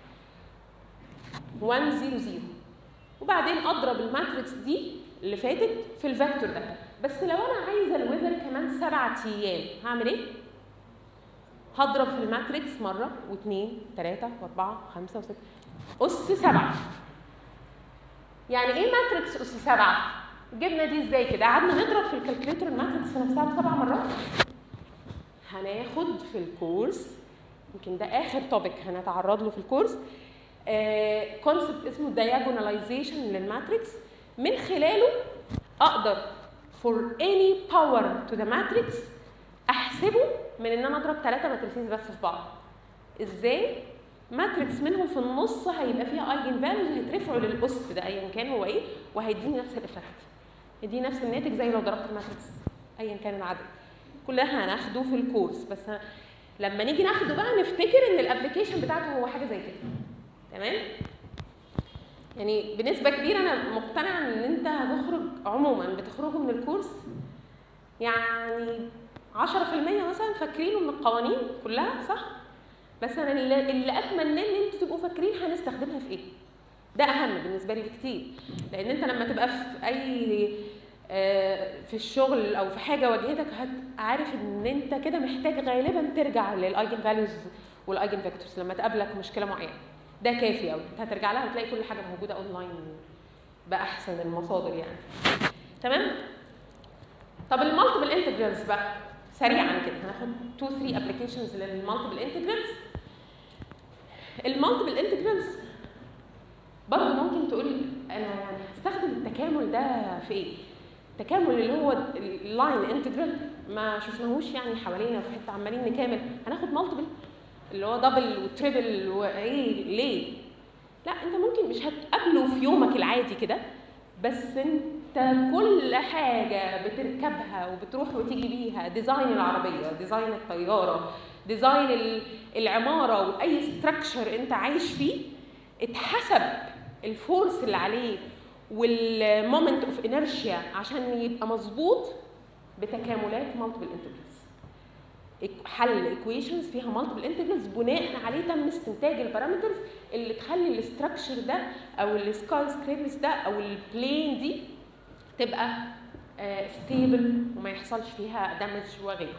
1 0 0 وبعدين اضرب الماتريكس دي اللي فاتت في الفيكتور ده بس لو انا عايزه الويذر كمان سبعة ايام هعمل ايه؟ هضرب في الماتريكس مرة واثنين ثلاثة وأربعة وخمسة وستة أس سبعة يعني إيه ماتريكس أس سبعة؟ جبنا دي إزاي كده؟ قعدنا نضرب في الكالكوليتر الماتريكس في نفسها بسبع مرات هناخد في الكورس يمكن ده آخر توبيك هنتعرض له في الكورس كونسبت اسمه diagonalization للماتريكس من خلاله اقدر for any power to the matrix احسبه من ان انا اضرب ثلاثه ماتريسيز بس في بعض ازاي ماتريكس منهم في النص هيبقى فيها ايجن فاليوز هيترفعوا للاس ده ايا كان هو ايه وهيديني نفس الافكت يديني نفس الناتج زي لو ضربت الماتريكس ايا كان العدد كل ده هناخده في الكورس بس ه... لما نيجي ناخده بقى نفتكر ان الابلكيشن بتاعته هو حاجه زي كده تمام يعني بنسبه كبيره انا مقتنعه ان انت هتخرج عموما بتخرجوا من الكورس يعني 10% مثلا فاكرينه من القوانين كلها صح بس انا اللي, اللي اتمنى ان انتوا تبقوا فاكرين هنستخدمها في ايه ده اهم بالنسبه لي بكتير لان انت لما تبقى في اي آه، في الشغل او في حاجه واجهتك عارف ان انت كده محتاج غالبا ترجع للايجن فاليوز والايجن فيكتورز لما تقابلك مشكله معينه ده كافي قوي انت هترجع لها وتلاقي كل حاجه موجوده اونلاين باحسن المصادر يعني تمام طب المالتيبل انتجرالز بقى سريعا كده هناخد 2 3 ابلكيشنز للمالتيبل انتجرالز المالتيبل انتجرالز برضه ممكن تقول انا يعني هستخدم التكامل ده في ايه التكامل اللي هو اللاين انتجرال ما شفناهوش يعني حوالينا في حته عمالين نكامل هناخد مالتيبل اللي هو دبل وتريبل وايه ليه لا انت ممكن مش هتقابله في يومك العادي كده بس انت كل حاجه بتركبها وبتروح وتيجي بيها ديزاين العربيه ديزاين الطياره ديزاين ال- العماره واي ستراكشر انت عايش فيه اتحسب الفورس اللي عليه والمومنت اوف انرشيا عشان يبقى مظبوط بتكاملات مالتيبل انتجرالز حل ايكويشنز فيها مالتيبل انتجرالز بناء عليه تم استنتاج البارامترز اللي تخلي الاستراكشر ده او السكاي سكريبرز ده او البلين دي تبقى ستيبل وما يحصلش فيها دامج وغيره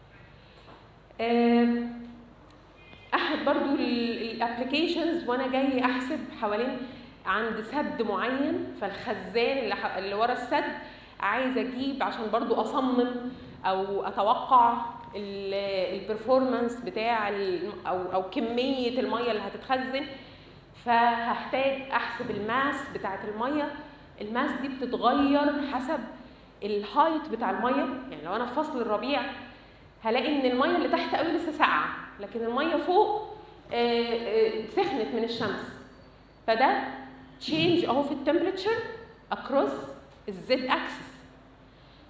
آم، احد برضو الابلكيشنز وانا جاي احسب حوالين عند سد معين فالخزان اللي, ح- اللي ورا السد عايز اجيب عشان برضو اصمم او اتوقع البرفورمانس بتاع ال- او او كميه الميه اللي هتتخزن فهحتاج احسب الماس بتاعه الميه الماس دي بتتغير حسب الهايت بتاع الميه يعني لو انا في فصل الربيع هلاقي ان الميه اللي تحت قوي لسه ساقعه لكن الميه فوق آه، آه، سخنت من الشمس فده تشينج اهو في التمبريتشر اكروس الزد اكسس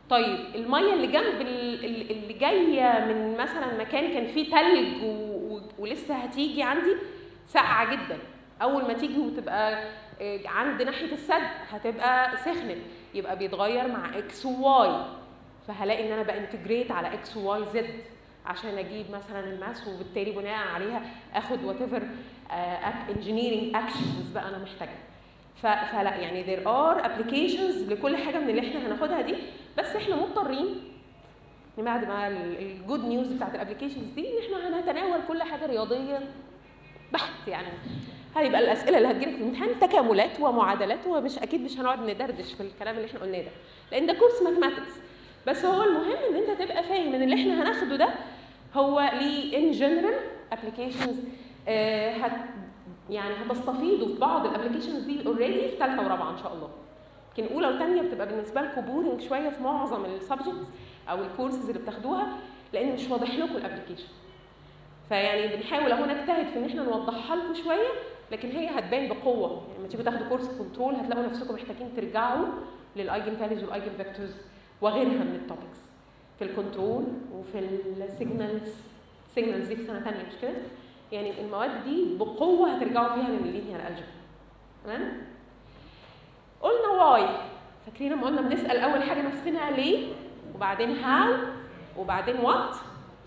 طيب الميه اللي جنب ال- ال- اللي جايه من مثلا مكان كان فيه تلج و... و... ولسه هتيجي عندي ساقعه جدا اول ما تيجي وتبقى آه، عند ناحيه السد هتبقى سخنت يبقى بيتغير مع اكس وواي فهلاقي ان انا بانتجريت على اكس وواي زد عشان اجيب مثلا الماس وبالتالي بناء عليها اخد وات ايفر انجينيرنج اكشنز بقى انا محتاجها ف- فلا يعني there are applications لكل حاجه من اللي احنا هناخدها دي بس احنا مضطرين إن بعد ما الجود نيوز بتاعت الابلكيشنز دي ان احنا هنتناول كل حاجه رياضيه بحت يعني هيبقى الاسئله اللي هتجيلك في الامتحان تكاملات ومعادلات ومش اكيد مش هنقعد ندردش في الكلام اللي احنا قلناه ده لان ده كورس ماثماتكس بس هو المهم ان انت تبقى فاهم ان اللي احنا هناخده ده هو ليه ان جنرال ابلكيشنز هت يعني هتستفيدوا في بعض الابلكيشنز دي اوريدي في ثالثه ورابعه ان شاء الله يمكن اولى وثانيه بتبقى بالنسبه لكم بورنج شويه في معظم السبجكتس او الكورسز اللي بتاخدوها لان مش واضح لكم الابلكيشن فيعني بنحاول اهو نجتهد في ان احنا نوضحها لكم شويه لكن هي هتبان بقوه يعني لما تيجوا تاخدوا كورس كنترول هتلاقوا نفسكم محتاجين ترجعوا للايجن فاليوز والايجن فيكتورز وغيرها من التوبكس في الكنترول وفي السيجنالز سيجنالز دي في سنه ثانيه مش كده؟ يعني المواد دي بقوه هترجعوا فيها لللينير الجبر تمام؟ قلنا واي فاكرين لما قلنا بنسال اول حاجه نفسنا ليه وبعدين هاو وبعدين وات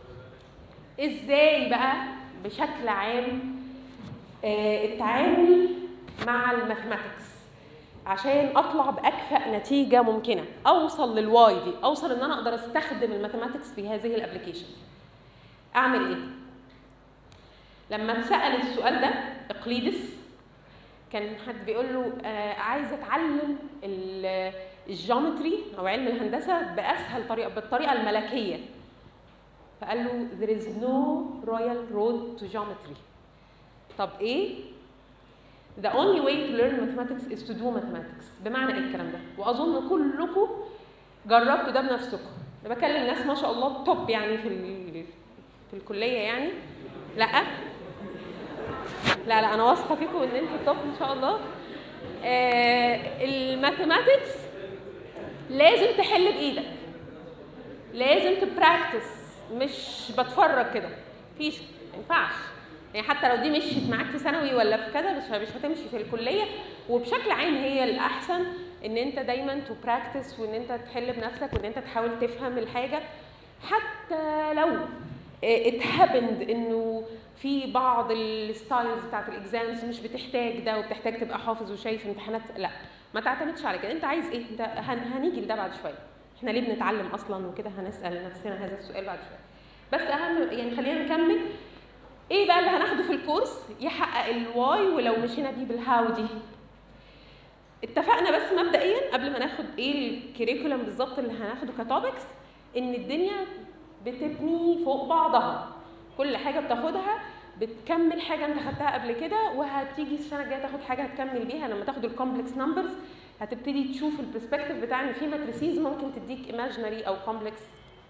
ازاي بقى بشكل عام آه، التعامل مع الماثماتكس عشان اطلع باكفأ نتيجه ممكنه اوصل للواي دي اوصل ان انا اقدر استخدم الماثماتكس في هذه الابلكيشن اعمل ايه لما اتسال السؤال ده اقليدس كان حد بيقول له آه عايز اتعلم ال- الجيومتري او علم الهندسه باسهل طريقه بالطريقه الملكيه فقال له there is no royal road to geometry طب ايه the only way to learn mathematics is to do mathematics بمعنى ايه الكلام ده واظن كلكم جربتوا ده بنفسكم انا بكلم ناس ما شاء الله توب يعني في ال- في الكليه يعني لا لا لا انا واثقه فيكم ان انتوا توب ان شاء الله آه الماثماتكس لازم تحل بايدك لازم تبراكتس مش بتفرج كده مفيش ما ينفعش يعني حتى لو دي مشيت معاك في ثانوي ولا في كذا مش مش هتمشي في الكليه وبشكل عام هي الاحسن ان انت دايما تو براكتس وان انت تحل بنفسك وان انت تحاول تفهم الحاجه حتى لو اتهبند انه في بعض الستايلز بتاعت الاكزامز مش بتحتاج ده وبتحتاج تبقى حافظ وشايف امتحانات لا ما تعتمدش على كده انت عايز ايه انت هن- هنيجي لده بعد شويه احنا ليه بنتعلم اصلا وكده هنسال نفسنا هذا السؤال بعد شويه بس اهم يعني خلينا نكمل ايه بقى اللي هناخده في الكورس يحقق الواي ولو مشينا بيه بالهاو دي اتفقنا بس مبدئيا قبل ما ناخد ايه الكريكولم بالظبط اللي هناخده كتوبكس ان الدنيا بتبني فوق بعضها كل حاجه بتاخدها بتكمل حاجه انت خدتها قبل كده وهتيجي السنه الجايه تاخد حاجه هتكمل بيها لما تاخد الكومبلكس نمبرز هتبتدي تشوف البرسبكتيف بتاع ان في ماتريسيز ممكن تديك ايماجينري او كومبلكس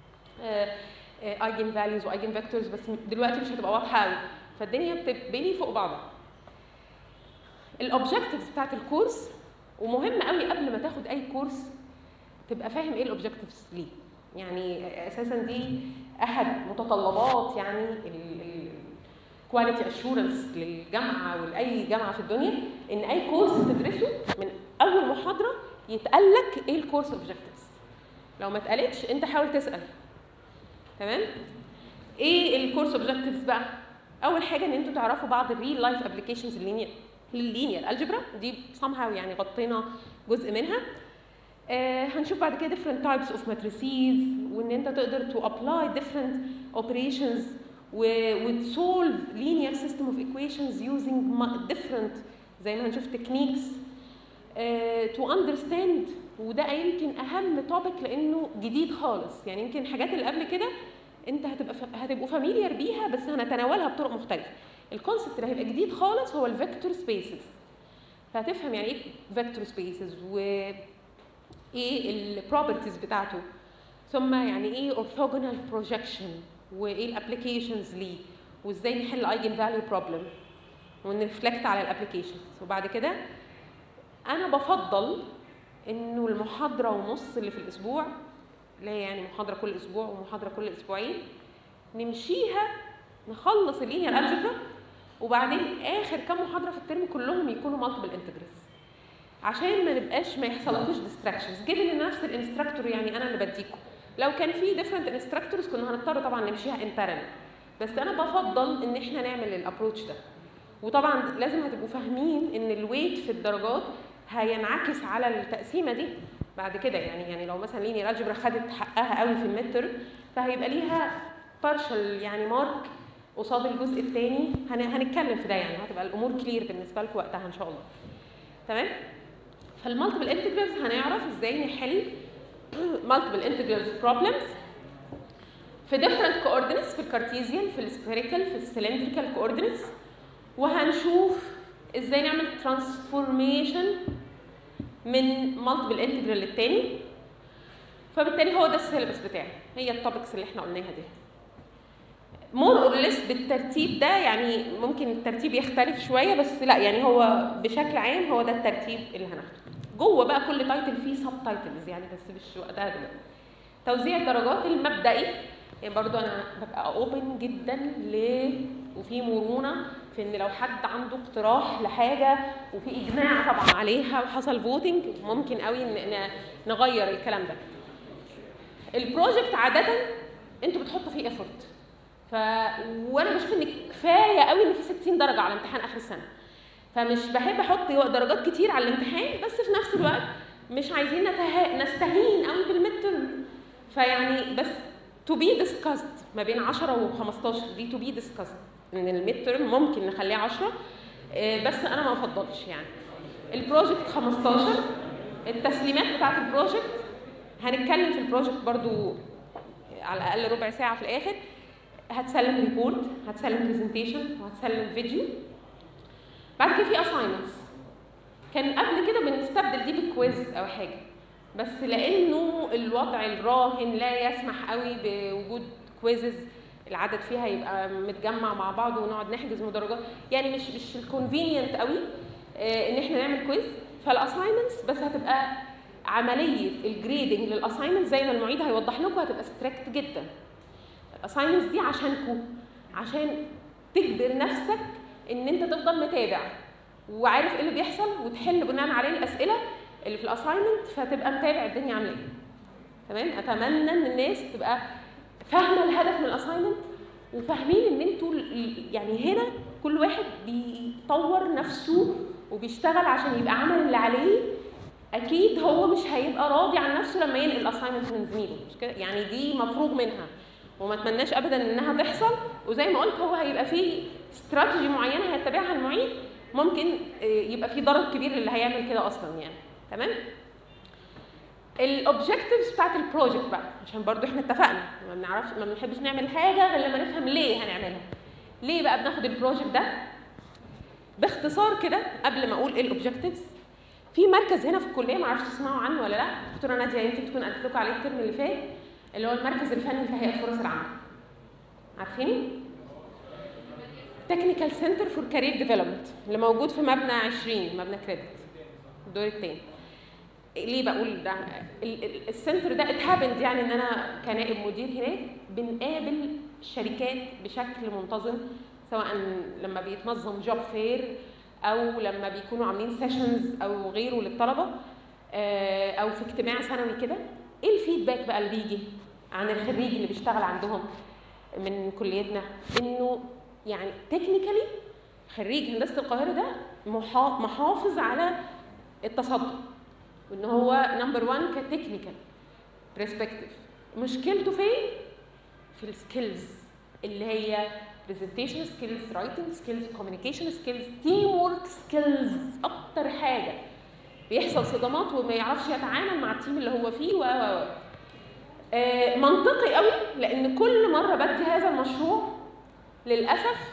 ايجن فاليوز وايجن فيكتورز بس دلوقتي مش هتبقى واضحه قوي فالدنيا بتبني فوق بعضها الاوبجكتيفز بتاعت الكورس ومهم قوي قبل ما تاخد اي كورس تبقى فاهم ايه الاوبجكتيفز ليه يعني اساسا دي احد متطلبات يعني الكواليتي اشورنس للجامعه ولاي جامعه في الدنيا ان اي كورس تدرسه من اول محاضره يتقال لك ايه الكورس اوبجكتيفز لو ما اتقالتش انت حاول تسال تمام ايه الكورس اوبجكتيفز بقى اول حاجه ان انتوا تعرفوا بعض الريل لايف ابلكيشنز اللينير لللينير الجبرا دي somehow يعني غطينا جزء منها آه هنشوف بعد كده different types of matrices وان انت تقدر to apply different operations و و solve linear system of equations using mu- different زي ما هنشوف techniques آه to understand وده يمكن اهم topic لانه جديد خالص يعني يمكن الحاجات اللي قبل كده انت هتبقى ف... هتبقوا فاميليار بيها بس هنتناولها بطرق مختلفه الكونسبت اللي هيبقى جديد خالص هو الفيكتور سبيسز فهتفهم يعني ايه فيكتور سبيسز و ايه البروبرتيز بتاعته ثم يعني ايه اورثوجونال بروجكشن وايه الابلكيشنز ليه وازاي نحل ايجن فاليو بروبلم ونرفلكت على الابلكيشنز وبعد كده انا بفضل انه المحاضره ونص اللي في الاسبوع اللي هي يعني محاضره كل اسبوع ومحاضره كل اسبوعين نمشيها نخلص اللينير الجبرا وبعدين اخر كام محاضره في الترم كلهم يكونوا مالتيبل انتجرالز عشان ما نبقاش ما يحصلكوش ديستراكشنز جيفن ان نفس الانستراكتور يعني انا اللي بديكم لو كان في ديفرنت انستراكتورز كنا هنضطر طبعا نمشيها ان بارallel بس انا بفضل ان احنا نعمل الابروتش ده وطبعا لازم هتبقوا فاهمين ان الويت في الدرجات هينعكس على التقسيمه دي بعد كده يعني يعني لو مثلا لينير الجبرا خدت حقها قوي في الميد ترم فهيبقى ليها بارشل يعني مارك قصاد الجزء الثاني هنتكلم في ده يعني هتبقى الامور كلير بالنسبه لكم وقتها ان شاء الله تمام فالمالتيبل انتجرالز هنعرف ازاي نحل مالتيبل انتجرالز بروبلمز في different coordinates في الكارتيزيان في السفيريكال في السلندريكال coordinates وهنشوف ازاي نعمل ترانسفورميشن من مالتيبل انتجرال للتاني فبالتالي هو ده السيلبس بتاعي هي التوبكس اللي احنا قلناها دي مور اور ليس بالترتيب ده يعني ممكن الترتيب يختلف شويه بس لا يعني هو بشكل عام هو ده الترتيب اللي هناخده جوه بقى كل تايتل فيه سب تايتلز يعني بس مش وقتها دلوقتي توزيع الدرجات المبدئي يعني برضو انا ببقى اوبن جدا ل وفي مرونه في ان لو حد عنده اقتراح لحاجه وفي اجماع طبعا عليها وحصل فوتنج ممكن قوي ان نغير الكلام ده البروجكت عاده انتوا بتحطوا فيه ايفورت ف وانا بشوف ان كفايه قوي ان في 60 درجه على امتحان اخر السنه فمش بحب احط درجات كتير على الامتحان بس في نفس الوقت مش عايزين نته... نستهين قوي بالميد ترم فيعني بس تو بي ديسكاست ما بين 10 و15 دي تو بي ديسكاست ان الميد ترم ممكن نخليه 10 بس انا ما افضلش يعني البروجكت 15 التسليمات بتاعت البروجكت هنتكلم في البروجكت برضو على الاقل ربع ساعه في الاخر هتسلم ريبورت هتسلم برزنتيشن وهتسلم فيديو بعد كده في اساينمنتس كان قبل كده بنستبدل دي بكويز او حاجه بس لانه الوضع الراهن لا يسمح قوي بوجود كويزز العدد فيها يبقى متجمع مع بعض ونقعد نحجز مدرجات يعني مش مش الكونفينينت قوي آه ان احنا نعمل كويز فالاساينمنتس بس هتبقى عمليه الجريدنج للاساينمنت زي ما المعيد هيوضح لكم هتبقى ستريكت جدا الاساينمنتس دي عشانكم عشان تجبر نفسك ان انت تفضل متابع وعارف ايه اللي بيحصل وتحل بناء عليه الاسئله اللي في الاساينمنت فتبقى متابع الدنيا عامله ايه تمام اتمنى ان الناس تبقى فاهمه الهدف من الاساينمنت وفاهمين ان انتوا يعني هنا كل واحد بيطور نفسه وبيشتغل عشان يبقى عمل اللي عليه اكيد هو مش هيبقى راضي عن نفسه لما ينقل الاساينمنت من زميله مش كده يعني دي مفروغ منها وما اتمناش ابدا انها تحصل وزي ما قلت هو هيبقى في استراتيجي معينه هيتبعها المعيد ممكن يبقى في ضرر كبير اللي هيعمل كده اصلا يعني تمام الاوبجكتيفز بتاعت البروجكت بقى عشان برضو احنا اتفقنا ما بنعرفش ما بنحبش نعمل حاجه غير لما نفهم ليه هنعملها ليه بقى بناخد البروجكت ده باختصار كده قبل ما اقول ايه الاوبجكتيفز في مركز هنا في الكليه ما اعرفش تسمعوا عنه ولا لا دكتوره ناديه يمكن تكون قالت لكم عليه الترم اللي فات اللي هو المركز الفني لتهيئه الفرص العمل عارفينه تكنيكال سنتر فور كارير ديفلوبمنت اللي موجود في مبنى 20 مبنى كريدت الدور الثاني ليه بقول ده السنتر ده اتهابند يعني ان انا كنائب مدير هناك بنقابل الشركات بشكل منتظم سواء لما بيتنظم جوب فير او لما بيكونوا عاملين سيشنز او غيره للطلبه او في اجتماع سنوي كده ايه الفيدباك بقى اللي بيجي عن الخريج اللي بيشتغل عندهم من كليتنا انه يعني تكنيكالي خريج هندسه القاهره ده محافظ على التصدر وان هو نمبر 1 كتكنيكال برسبكتيف مشكلته فين؟ في السكيلز اللي هي برزنتيشن سكيلز رايتنج سكيلز كوميونيكيشن سكيلز تيم ورك سكيلز اكتر حاجه بيحصل صدامات وما يعرفش يتعامل مع التيم اللي هو فيه و آه منطقي قوي لان كل مره بدي هذا المشروع للاسف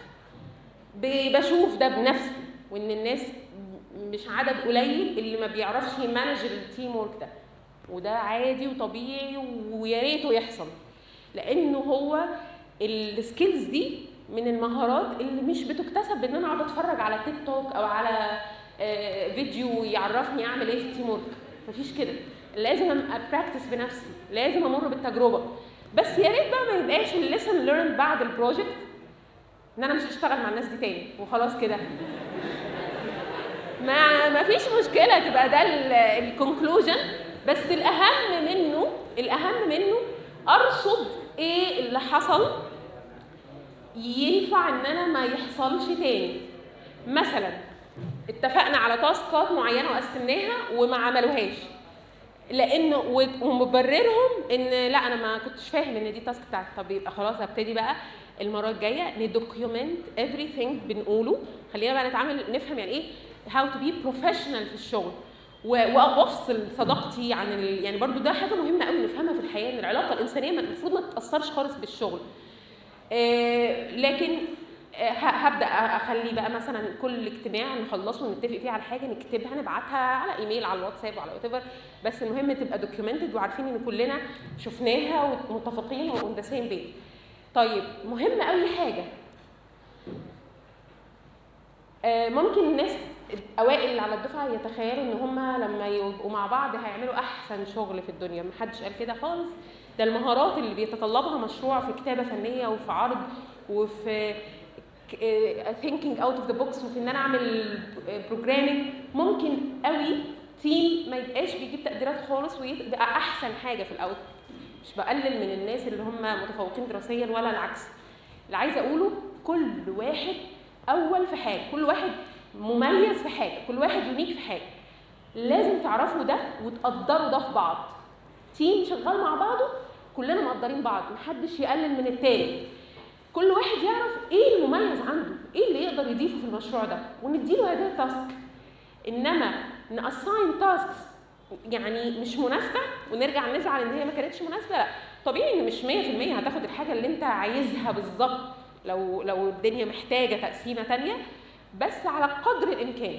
بشوف ده بنفسي وان الناس مش عدد قليل اللي ما بيعرفش يمانج التيم ورك ده وده عادي وطبيعي ويا ريته يحصل لانه هو السكيلز دي من المهارات اللي مش بتكتسب بان انا اقعد اتفرج على تيك توك او على فيديو يعرفني اعمل ايه في التيم ورك مفيش كده لازم ابقى براكتس بنفسي لازم امر بالتجربه بس يا ريت بقى ما يبقاش الليسن ليرن بعد البروجكت ان انا مش هشتغل مع الناس دي تاني وخلاص كده ما ما فيش مشكله تبقى ده الكونكلوجن بس الاهم منه الاهم منه ارصد ايه اللي حصل ينفع ان انا ما يحصلش تاني مثلا اتفقنا على تاسكات معينه وقسمناها وما عملوهاش لان و- ومبررهم ان لا انا ما كنتش فاهم ان دي تاسك بتاعتي طب يبقى خلاص هبتدي بقى المره الجايه ندوكيومنت everything بنقوله خلينا بقى نتعامل نفهم يعني ايه how to be professional في الشغل و- وافصل صداقتي عن ال... يعني برضو ده حاجه مهمه قوي نفهمها في الحياه ان العلاقه الانسانيه ما- المفروض ما تتاثرش خالص بالشغل آه، لكن آه، ه- هبدا اخلي بقى مثلا كل اجتماع نخلصه ونتفق فيه على حاجه نكتبها نبعتها على ايميل على الواتساب وعلى وات بس المهم تبقى دوكيومنتد وعارفين ان كلنا شفناها ومتفقين وون ذا سيم بيج طيب مهم قوي حاجه آه، ممكن الناس الاوائل اللي على الدفعه يتخيلوا ان هم لما يبقوا مع بعض هيعملوا احسن شغل في الدنيا محدش قال كده خالص ده المهارات اللي بيتطلبها مشروع في كتابه فنيه وفي عرض وفي ثينكينج اوت اوف ذا بوكس وفي ان انا اعمل بروجرامينج ممكن قوي تيم ما يبقاش بيجيب تقديرات خالص ويبقى احسن حاجه في الاوت مش بقلل من الناس اللي هم متفوقين دراسيا ولا العكس اللي عايزه اقوله كل واحد اول في حاجه كل واحد مميز في حاجه كل واحد يونيك في حاجه لازم تعرفوا ده وتقدروا ده في بعض تيم شغال مع بعضه كلنا مقدرين بعض محدش يقلل من التاني كل واحد يعرف ايه المميز عنده ايه اللي يقدر يضيفه في المشروع ده ونديله هذه التاسك انما ناساين تاسكس يعني مش مناسبه ونرجع نزعل ان هي ما كانتش مناسبه لا طبيعي ان مش 100% هتاخد الحاجه اللي انت عايزها بالظبط لو لو الدنيا محتاجه تقسيمه تانية بس على قدر الامكان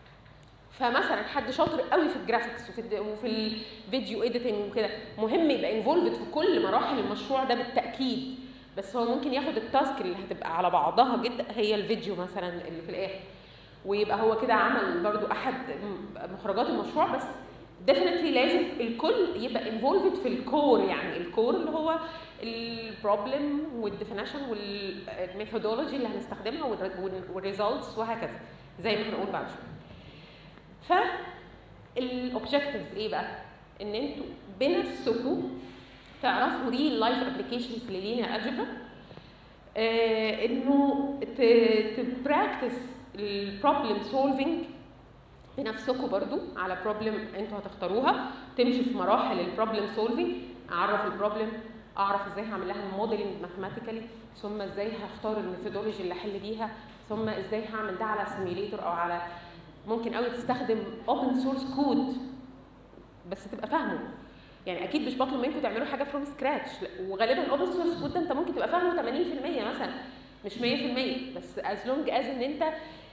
فمثلا حد شاطر قوي في الجرافيكس وفي الد- وفي الفيديو اديتنج وكده مهم يبقى انفولفد في كل مراحل المشروع ده بالتاكيد بس هو ممكن ياخد التاسك اللي هتبقى على بعضها جدا هي الفيديو مثلا اللي في الاخر ويبقى هو كده عمل برضو احد م- مخرجات المشروع بس ديفينتلي لازم الكل يبقى انفولفد في الكور يعني الكور اللي هو البروبلم والديفينيشن والميثودولوجي اللي هنستخدمها والريزلتس وهكذا زي ما هنقول بعد شويه ف الاوبجكتيفز ايه بقى ان انتوا بنفسكم تعرفوا ريل لايف ابلكيشنز للينير الجبرا آه انه تبراكتس البروبلم سولفينج بنفسكم برضو على بروبلم انتوا هتختاروها تمشي في مراحل البروبلم سولفينج اعرف البروبلم اعرف ازاي هعمل لها موديلنج ماثيماتيكالي ثم ازاي هختار الميثودولوجي اللي احل بيها ثم ازاي هعمل ده على سيميليتور او على ممكن قوي تستخدم اوبن سورس كود بس تبقى فاهمه يعني اكيد مش بطلب منكم تعملوا حاجه فروم سكراتش وغالبا الاوبن سورس كود ده انت ممكن تبقى فاهمه 80% مثلا مش 100% بس از لونج از ان انت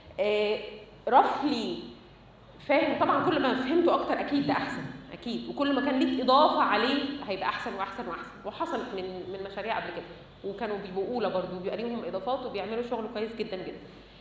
رفلي فاهم طبعا كل ما فهمته اكتر اكيد ده احسن اكيد وكل ما كان ليك اضافه عليه هيبقى احسن واحسن واحسن وحصلت من من مشاريع قبل كده وكانوا بيبقوا اولى برضه بيبقى ليهم اضافات وبيعملوا شغل كويس جدا جدا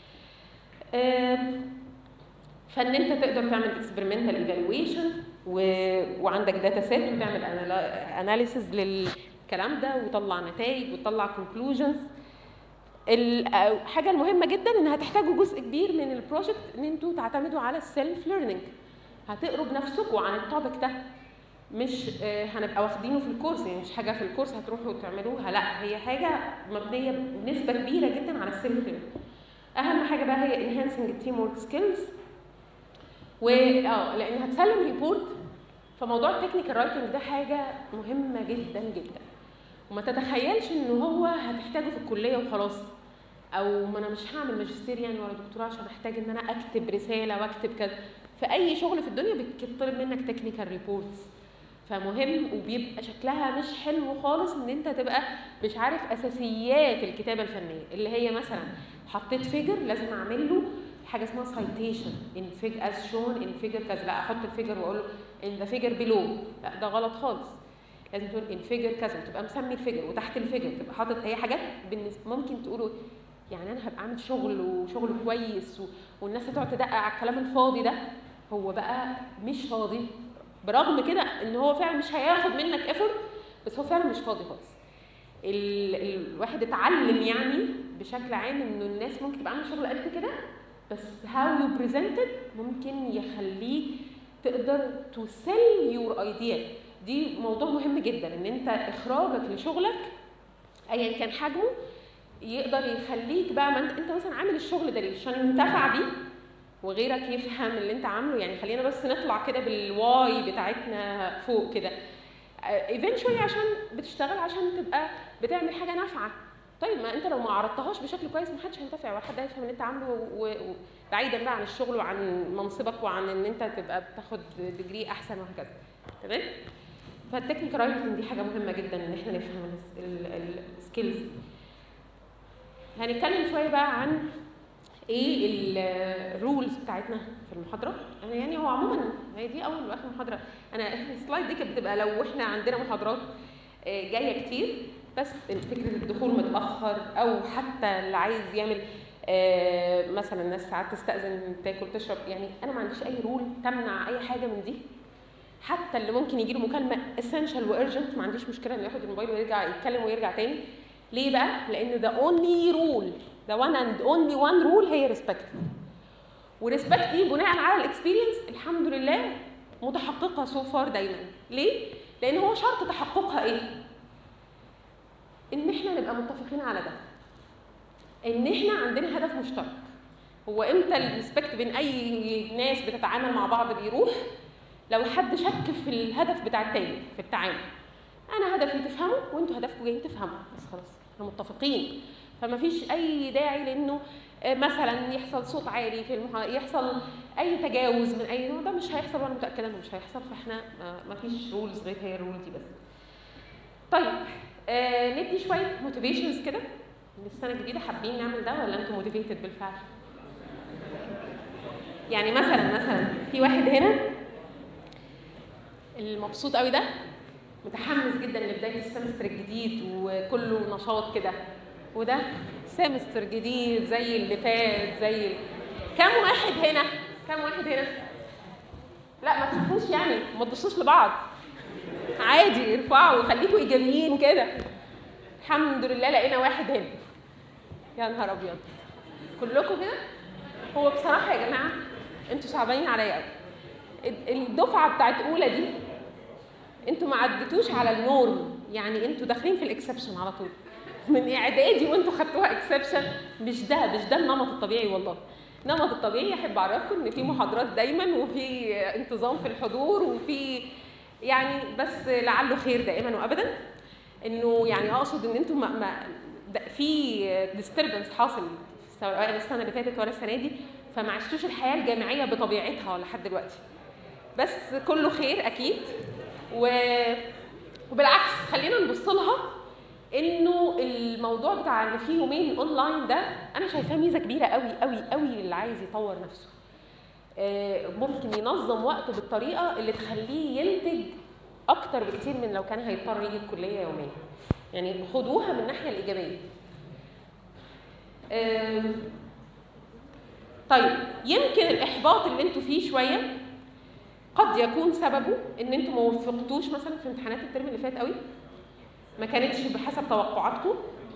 آم، فان انت تقدر تعمل اكسبيرمنتال ايفالويشن وعندك داتا سيت وتعمل اناليسز للكلام ده وتطلع نتائج وتطلع كونكلوجنز الحاجه المهمه جدا ان هتحتاجوا جزء كبير من البروجكت ان انتوا تعتمدوا على السيلف ليرنينج هتقروا بنفسكم عن التوبيك ده مش آه، هنبقى واخدينه في الكورس يعني مش حاجه في الكورس هتروحوا تعملوها لا هي حاجه مبنيه بنسبه كبيره جدا على السيلف ليرنينج اهم حاجه بقى هي enhancing التيم ورك سكيلز و اه لان هتسلم ريبورت فموضوع التكنيكال رايتنج ده حاجه مهمه جدا جدا وما تتخيلش ان هو هتحتاجه في الكليه وخلاص او ما انا مش هعمل ماجستير يعني ولا دكتوراه عشان احتاج ان انا اكتب رساله واكتب كذا في اي شغل في الدنيا بيطلب منك تكنيكال ريبورتس فمهم وبيبقى شكلها مش حلو خالص ان انت تبقى مش عارف اساسيات الكتابه الفنيه اللي هي مثلا حطيت فيجر لازم اعمل له حاجه اسمها سايتيشن ان فيج از شون ان فيجر كذا لا احط الفيجر واقول له ان ذا فيجر بيلو لا ده غلط خالص لازم تقول ان فيجر كذا وتبقى مسمي الفيجر وتحت الفيجر تبقى حاطط هي حاجات بالنسبه ممكن تقولوا يعني انا هبقى عامل شغل وشغل كويس و... والناس هتقعد تدقق على الكلام الفاضي ده هو بقى مش فاضي برغم كده ان هو فعلا مش هياخد منك ايفورت بس هو فعلا مش فاضي خالص ال... الواحد اتعلم يعني بشكل عام انه الناس ممكن تبقى عامله شغل قد كده بس هاو يو بريزنتد ممكن يخليك تقدر تو سيل يور ايديا دي موضوع مهم جدا ان انت اخراجك لشغلك ايا كان حجمه يقدر يخليك بقى ما انت, انت مثلا عامل الشغل ده ليه عشان ينتفع بيه وغيرك يفهم اللي انت عامله يعني خلينا بس نطلع كده بالواي بتاعتنا فوق كده ايفينشولي عشان بتشتغل عشان تبقى بتعمل حاجه نافعه طيب ما انت لو ما عرضتهاش بشكل كويس محدش هينتفع ولا حد هيفهم اللي انت عامله وبعيدا بقى عن الشغل وعن منصبك وعن ان انت تبقى بتاخد ديجري احسن وهكذا تمام فالتكنيكال رايتنج دي حاجه مهمه جدا ان احنا نفهم السكيلز هنتكلم شويه بقى عن ايه الرولز بتاعتنا في المحاضره انا يعني هو عموما هي دي اول واخر محاضره انا السلايد دي كانت بتبقى لو احنا عندنا محاضرات جايه كتير بس فكره الدخول متاخر او حتى اللي عايز يعمل مثلا الناس ساعات تستاذن تاكل تشرب يعني انا ما عنديش اي رول تمنع اي حاجه من دي حتى اللي ممكن يجي له مكالمه اسينشال وارجنت ما عنديش مشكله انه ياخد الموبايل ويرجع يتكلم ويرجع تاني ليه بقى؟ لان ده اونلي رول ده وان اند اونلي وان رول هي ريسبكت وريسبكت دي بناء على الاكسبيرينس الحمد لله متحققه سو فار دايما ليه؟ لان هو شرط تحققها ايه؟ ان احنا نبقى متفقين على ده ان احنا عندنا هدف مشترك هو امتى الريسبكت بين اي ناس بتتعامل مع بعض بيروح لو حد شك في الهدف بتاع التاني في التعامل انا هدفي تفهمه وانتوا هدفكم جايين تفهموا بس خلاص احنا متفقين فما فيش اي داعي لانه مثلا يحصل صوت عالي في المحا... يحصل اي تجاوز من اي نوع ده مش هيحصل وانا متاكده انه مش هيحصل فاحنا ما فيش رولز غير هي الرول دي بس طيب آه ندي شويه موتيفيشنز كده للسنه الجديده حابين نعمل ده ولا انتم موتيفيتد بالفعل يعني مثلا مثلا في واحد هنا المبسوط قوي ده متحمس جدا لبدايه السمستر الجديد وكله نشاط كده وده سمستر جديد زي اللي فات زي كم واحد هنا كم واحد هنا لا ما تخافوش يعني ما تبصوش لبعض عادي ارفعوا وخليكم ايجابيين كده الحمد لله لقينا واحد هنا يا نهار ابيض كلكم كده هو بصراحه يا جماعه انتوا صعبانين عليا قوي الدفعه بتاعت اولى دي انتوا ما عدتوش على النورم يعني انتوا داخلين في الاكسبشن على طول من اعدادي وانتوا خدتوها اكسبشن مش ده مش ده النمط الطبيعي والله النمط الطبيعي احب اعرفكم ان في محاضرات دايما وفي انتظام في الحضور وفي يعني بس لعله خير دائما وابدا انه يعني اقصد ان انتوا ما, ما في ديستربنس حاصل سواء السنه اللي فاتت ولا السنه دي فما عشتوش الحياه الجامعيه بطبيعتها لحد دلوقتي بس كله خير اكيد و... وبالعكس خلينا نبص لها انه الموضوع بتاع ان في يومين اونلاين ده انا شايفاه ميزه كبيره قوي قوي قوي للي عايز يطور نفسه ممكن ينظم وقته بالطريقه اللي تخليه ينتج اكتر بكتير من لو كان هيضطر يجي الكليه يوميا يعني خدوها من الناحيه الايجابيه طيب يمكن الاحباط اللي انتوا فيه شويه قد يكون سببه ان انتوا ما وفقتوش مثلا في امتحانات الترم اللي فات قوي ما كانتش بحسب توقعاتكم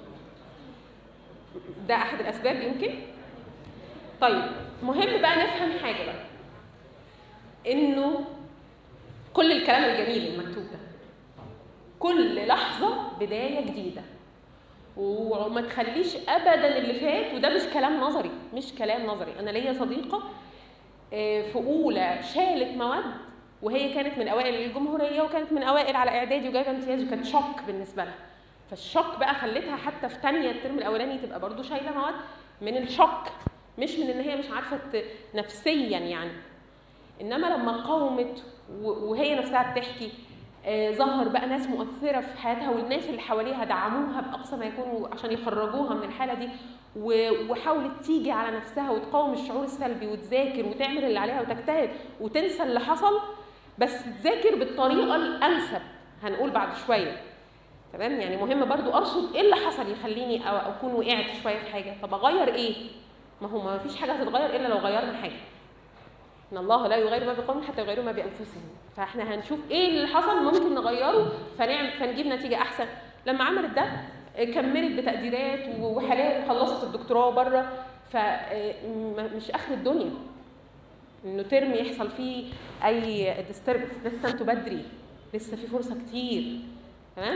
ده احد الاسباب يمكن طيب مهم بقى نفهم حاجه بقى انه كل الكلام الجميل المكتوب ده كل لحظه بدايه جديده وما تخليش ابدا اللي فات وده مش كلام نظري مش كلام نظري انا ليا صديقه في اولى شالت مواد وهي كانت من اوائل الجمهوريه وكانت من اوائل على اعدادي وجايبه امتياز وكانت شوك بالنسبه لها فالشوك بقى خلتها حتى في ثانيه الترم الاولاني تبقى برضو شايله مواد من الشوك مش من ان هي مش عارفه نفسيا يعني انما لما قاومت وهي نفسها بتحكي آه ظهر بقى ناس مؤثره في حياتها والناس اللي حواليها دعموها باقصى ما يكونوا عشان يخرجوها من الحاله دي وحاولت تيجي على نفسها وتقاوم الشعور السلبي وتذاكر وتعمل اللي عليها وتجتهد وتنسى اللي حصل بس تذاكر بالطريقه الانسب هنقول بعد شويه تمام يعني مهم برضو ارصد ايه اللي حصل يخليني أو اكون وقعت شويه في حاجه طب اغير ايه ما هو ما فيش حاجه هتتغير الا لو غيرنا حاجه ان الله لا يغير ما بقوم حتى يغيروا ما بانفسهم فاحنا هنشوف ايه اللي حصل ممكن نغيره فنعمل فنجيب نتيجه احسن لما عملت ده كملت بتقديرات وحاليا خلصت الدكتوراه بره فمش اخر الدنيا انه ترم يحصل فيه اي ديستربنس لسه انتوا بدري لسه في فرصه كتير تمام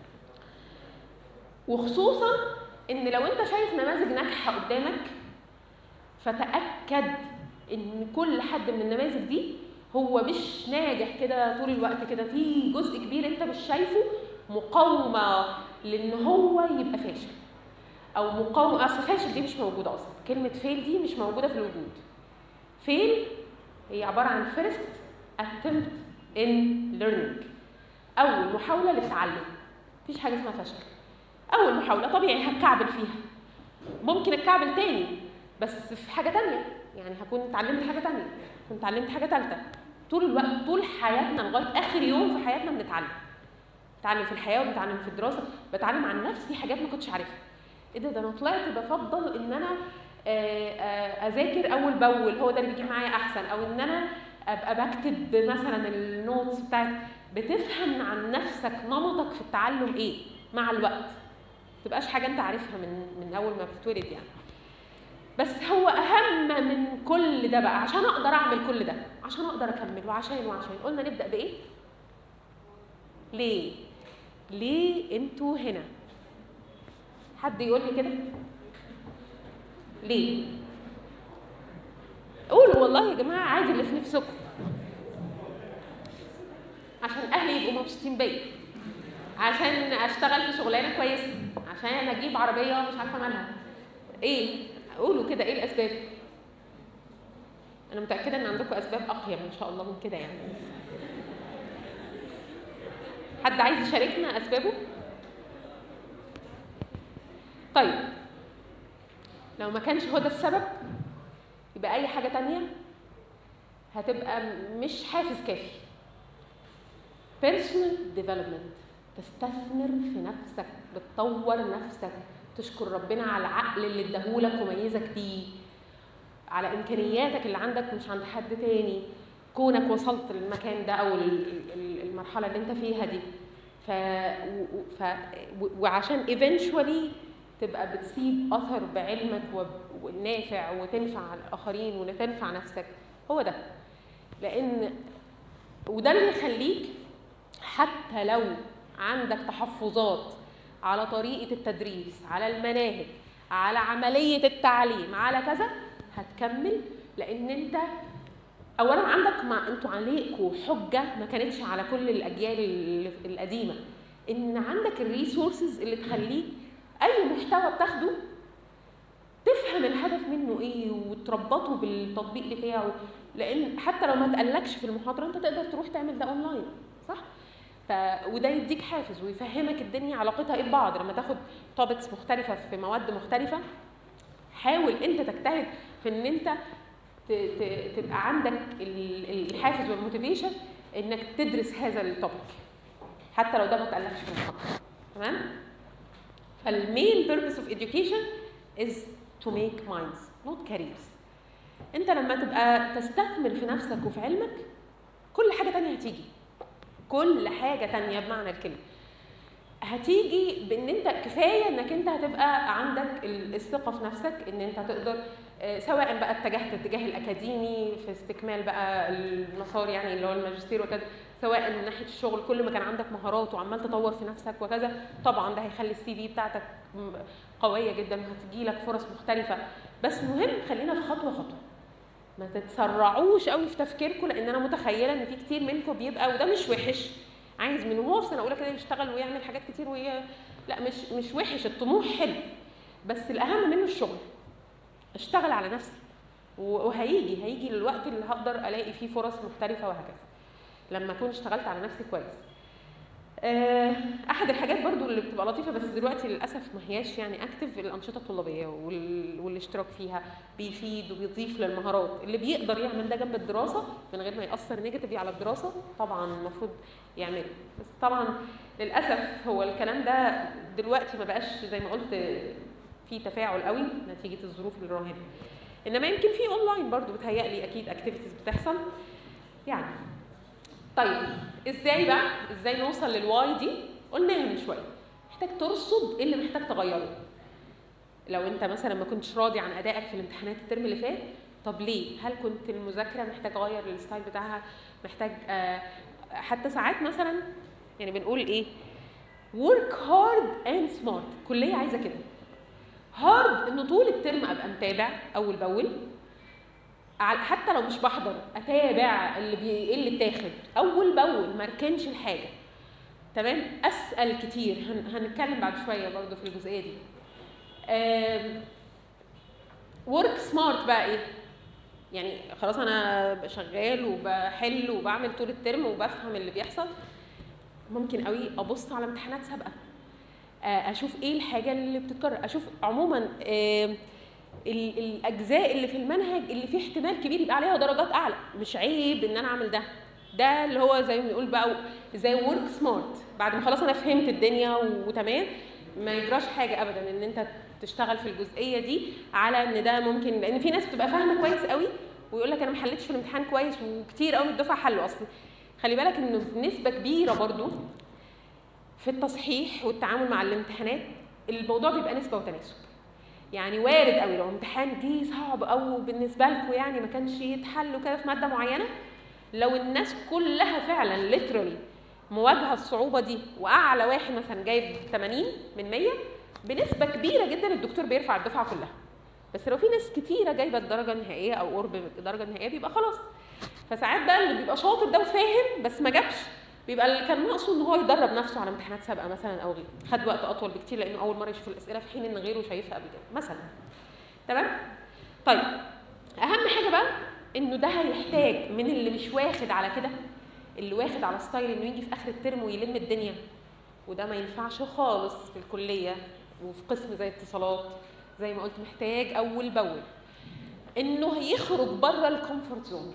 وخصوصا ان لو انت شايف نماذج ناجحه قدامك فتاكد ان كل حد من النماذج دي هو مش ناجح كده طول الوقت كده في جزء كبير انت مش شايفه مقاومه لان هو يبقى فاشل او مقاومه اصل فاشل دي مش موجوده اصلا كلمه فيل دي مش موجوده في الوجود فيل هي عباره عن first attempt in learning اول محاوله للتعلم مفيش حاجه اسمها فشل اول محاوله طبيعي هتكعبل فيها ممكن اتكعبل تاني بس في حاجه تانية يعني هكون اتعلمت حاجه تانية كنت اتعلمت حاجه ثالثه طول الوقت طول حياتنا لغايه اخر يوم في حياتنا بنتعلم بتعلم في الحياه وبتعلم في الدراسه بتعلم عن نفسي حاجات ما كنتش عارفها ايه ده ده انا طلعت بفضل ان انا آه، آه، اذاكر اول باول هو ده اللي بيجيب معايا احسن او ان انا ابقى بكتب مثلا النوتس بتاعت بتفهم عن نفسك نمطك في التعلم ايه مع الوقت ما تبقاش حاجه انت عارفها من من اول ما بتتولد يعني بس هو اهم من كل ده بقى عشان اقدر اعمل كل ده عشان اقدر اكمل وعشان وعشان قلنا نبدا بايه ليه ليه انتوا هنا حد يقول لي كده ليه قولوا والله يا جماعه عادي اللي في نفسكم عشان اهلي يبقوا مبسوطين بيا عشان اشتغل في شغلانه كويسه عشان اجيب عربيه مش عارفه مالها ايه قولوا كده ايه الاسباب انا متاكده ان عندكم اسباب اقيم ان شاء الله من كده يعني حد عايز يشاركنا اسبابه طيب لو ما كانش هو ده السبب يبقى اي حاجه تانية هتبقى مش حافز كافي personal development تستثمر في نفسك بتطور نفسك تشكر ربنا على العقل اللي اداهولك وميزك بيه على امكانياتك اللي عندك مش عند حد تاني كونك وصلت للمكان ده او ال- ال- المرحله اللي انت فيها دي ف, و- ف و- وعشان eventually تبقى بتسيب اثر بعلمك وب- ونافع وتنفع الاخرين وتنفع نفسك هو ده لان وده اللي يخليك حتى لو عندك تحفظات على طريقه التدريس على المناهج على عمليه التعليم على كذا هتكمل لان انت اولا عندك مع انتوا عليكوا حجه ما كانتش على كل الاجيال ال- القديمه ان عندك الريسورسز اللي تخليك اي محتوى بتاخده تفهم الهدف منه ايه وتربطه بالتطبيق بتاعه لان حتى لو ما تقلكش في المحاضره انت تقدر تروح تعمل ده اونلاين صح ف... وده يديك حافز ويفهمك الدنيا علاقتها ايه ببعض لما تاخد توبكس مختلفه في مواد مختلفه حاول انت تجتهد في ان انت ت... ت... تبقى عندك ال- الحافز والموتيفيشن انك تدرس هذا التوبيك حتى لو ده ما تقلقش في المحاضره تمام فالمين purpose of education is to make minds not careers انت لما تبقى تستثمر في نفسك وفي علمك كل حاجه تانية هتيجي كل حاجه تانية بمعنى الكلمه هتيجي بان انت كفايه انك انت هتبقى عندك ال- الثقه في نفسك ان انت هتقدر آه، سواء بقى اتجهت اتجاه الاكاديمي في استكمال بقى المسار يعني اللي هو الماجستير وكذا سواء من ناحيه الشغل كل ما كان عندك مهارات وعمال تطور في نفسك وكذا طبعا ده هيخلي السي في بتاعتك م- قويه جدا وهتجي لك فرص مختلفه بس مهم خلينا في خطوه خطوه ما تتسرعوش قوي في تفكيركم لان انا متخيله ان في كتير منكم بيبقى وده مش وحش عايز من وهو في سنه اولى كده يشتغل ويعمل حاجات كتير وهي لا مش مش وحش الطموح حلو بس الاهم منه الشغل اشتغل على نفسي و- وهيجي هيجي الوقت اللي هقدر الاقي فيه فرص مختلفه وهكذا لما اكون اشتغلت على نفسي كويس آه، احد الحاجات برضو اللي بتبقى لطيفه بس دلوقتي للاسف ما هياش يعني اكتف الانشطه الطلابيه وال... والاشتراك فيها بيفيد وبيضيف للمهارات اللي بيقدر يعمل ده جنب الدراسه من غير ما ياثر نيجاتيفلي على الدراسه طبعا المفروض يعمله بس طبعا للاسف هو الكلام ده دلوقتي ما بقاش زي ما قلت في تفاعل قوي نتيجه الظروف الراهنه انما يمكن في اونلاين برضو بتهيألي اكيد اكتيفيتيز بتحصل يعني طيب ازاي بقى ازاي نوصل للواي دي قلناها من شويه محتاج ترصد ايه اللي محتاج تغيره لو انت مثلا ما كنتش راضي عن ادائك في الامتحانات الترم اللي فات طب ليه هل كنت المذاكره محتاج اغير الستايل بتاعها محتاج آه حتى ساعات مثلا يعني بنقول ايه work hard and smart الكليه عايزه كده هارد انه طول الترم ابقى متابع اول باول على- حتى لو مش بحضر اتابع اللي بي... ايه اللي اتاخد اول باول ما اركنش الحاجه تمام اسال كتير هن... هنتكلم بعد شويه برضو في الجزئيه دي ورك سمارت بقى ايه يعني خلاص انا شغال وبحل وبعمل طول الترم وبفهم اللي بيحصل ممكن قوي ابص على امتحانات سابقه آه، اشوف ايه الحاجه اللي بتتكرر اشوف عموما آم، ال- الاجزاء اللي في المنهج اللي فيه احتمال كبير يبقى عليها درجات اعلى مش عيب ان انا اعمل ده ده اللي هو زي ما بنقول بقى زي ورك سمارت بعد ما خلاص انا فهمت الدنيا وتمام ما يجراش حاجه ابدا ان انت تشتغل في الجزئيه دي على ان ده ممكن لان في ناس بتبقى فاهمه كويس قوي ويقول لك انا ما حلتش في الامتحان كويس وكتير قوي من الدفعه حلوا اصلا خلي بالك انه بنسبه كبيره برضو في التصحيح والتعامل مع الامتحانات الموضوع بيبقى نسبه وتناسب يعني وارد قوي لو امتحان جه صعب او بالنسبه لكم يعني ما كانش يتحل وكده في ماده معينه لو الناس كلها فعلا ليترالي مواجهه الصعوبه دي واعلى واحد مثلا جايب 80 من 100 بنسبه كبيره جدا الدكتور بيرفع الدفعه كلها بس لو في ناس كتيره جايبه الدرجه النهائيه او قرب الدرجه النهائيه بيبقى خلاص فساعات بقى اللي بيبقى شاطر ده وفاهم بس ما جابش بيبقى اللي كان ناقصه ان هو يدرب نفسه على امتحانات سابقه مثلا او غيره خد وقت اطول بكتير لانه اول مره يشوف الاسئله في حين ان غيره شايفها قبل كده مثلا تمام طيب اهم حاجه بقى انه ده هيحتاج من اللي مش واخد على كده اللي واخد على ستايل انه يجي في اخر الترم ويلم الدنيا وده ما ينفعش خالص في الكليه وفي قسم زي اتصالات زي ما قلت محتاج اول باول انه هيخرج بره الكومفورت زون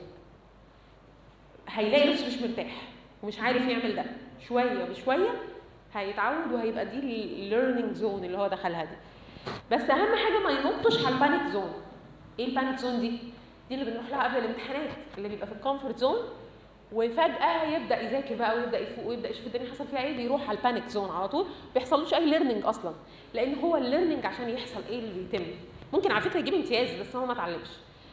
هيلاقي نفسه مش مرتاح ومش عارف يعمل ده شويه بشويه هيتعود وهيبقى دي الليرنينج زون اللي هو دخلها دي بس اهم حاجه ما ينطش على البانيك زون ايه البانيك زون دي دي اللي بنروح لها قبل الامتحانات اللي بيبقى في الكومفورت زون وفجاه يبدا يذاكر بقى ويبدا يفوق ويبدا يشوف الدنيا حصل فيها ايه بيروح على البانيك زون على طول ما بيحصلوش اي ليرنينج اصلا لان هو الليرنينج عشان يحصل ايه اللي بيتم ممكن على فكره يجيب امتياز بس هو ما اتعلمش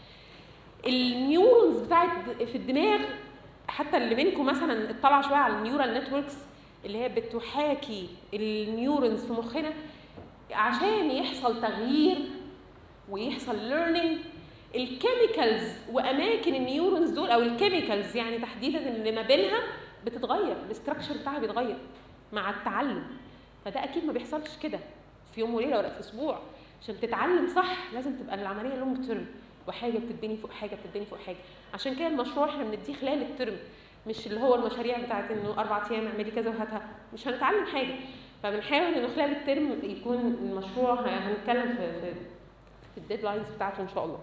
النيورونز بتاعت في الدماغ حتى اللي منكم مثلا اطلع شويه على النيورال نتوركس اللي هي بتحاكي النيورونز في مخنا عشان يحصل تغيير ويحصل ليرنينج الكيميكالز واماكن النيورونز دول او الكيميكالز يعني تحديدا اللي ما بينها بتتغير الاستراكشر بتاعها بيتغير مع التعلم فده اكيد ما بيحصلش كده في يوم وليله ولا في اسبوع عشان تتعلم صح لازم تبقى العمليه لونج تيرم وحاجه بتتبني فوق حاجه بتتبني فوق حاجه عشان كده المشروع احنا بنديه خلال الترم مش اللي هو المشاريع بتاعت انه اربع ايام اعملي كذا وهاتها مش هنتعلم حاجه فبنحاول انه خلال الترم يكون المشروع هنتكلم في في, في الديدلاينز بتاعته ان شاء الله.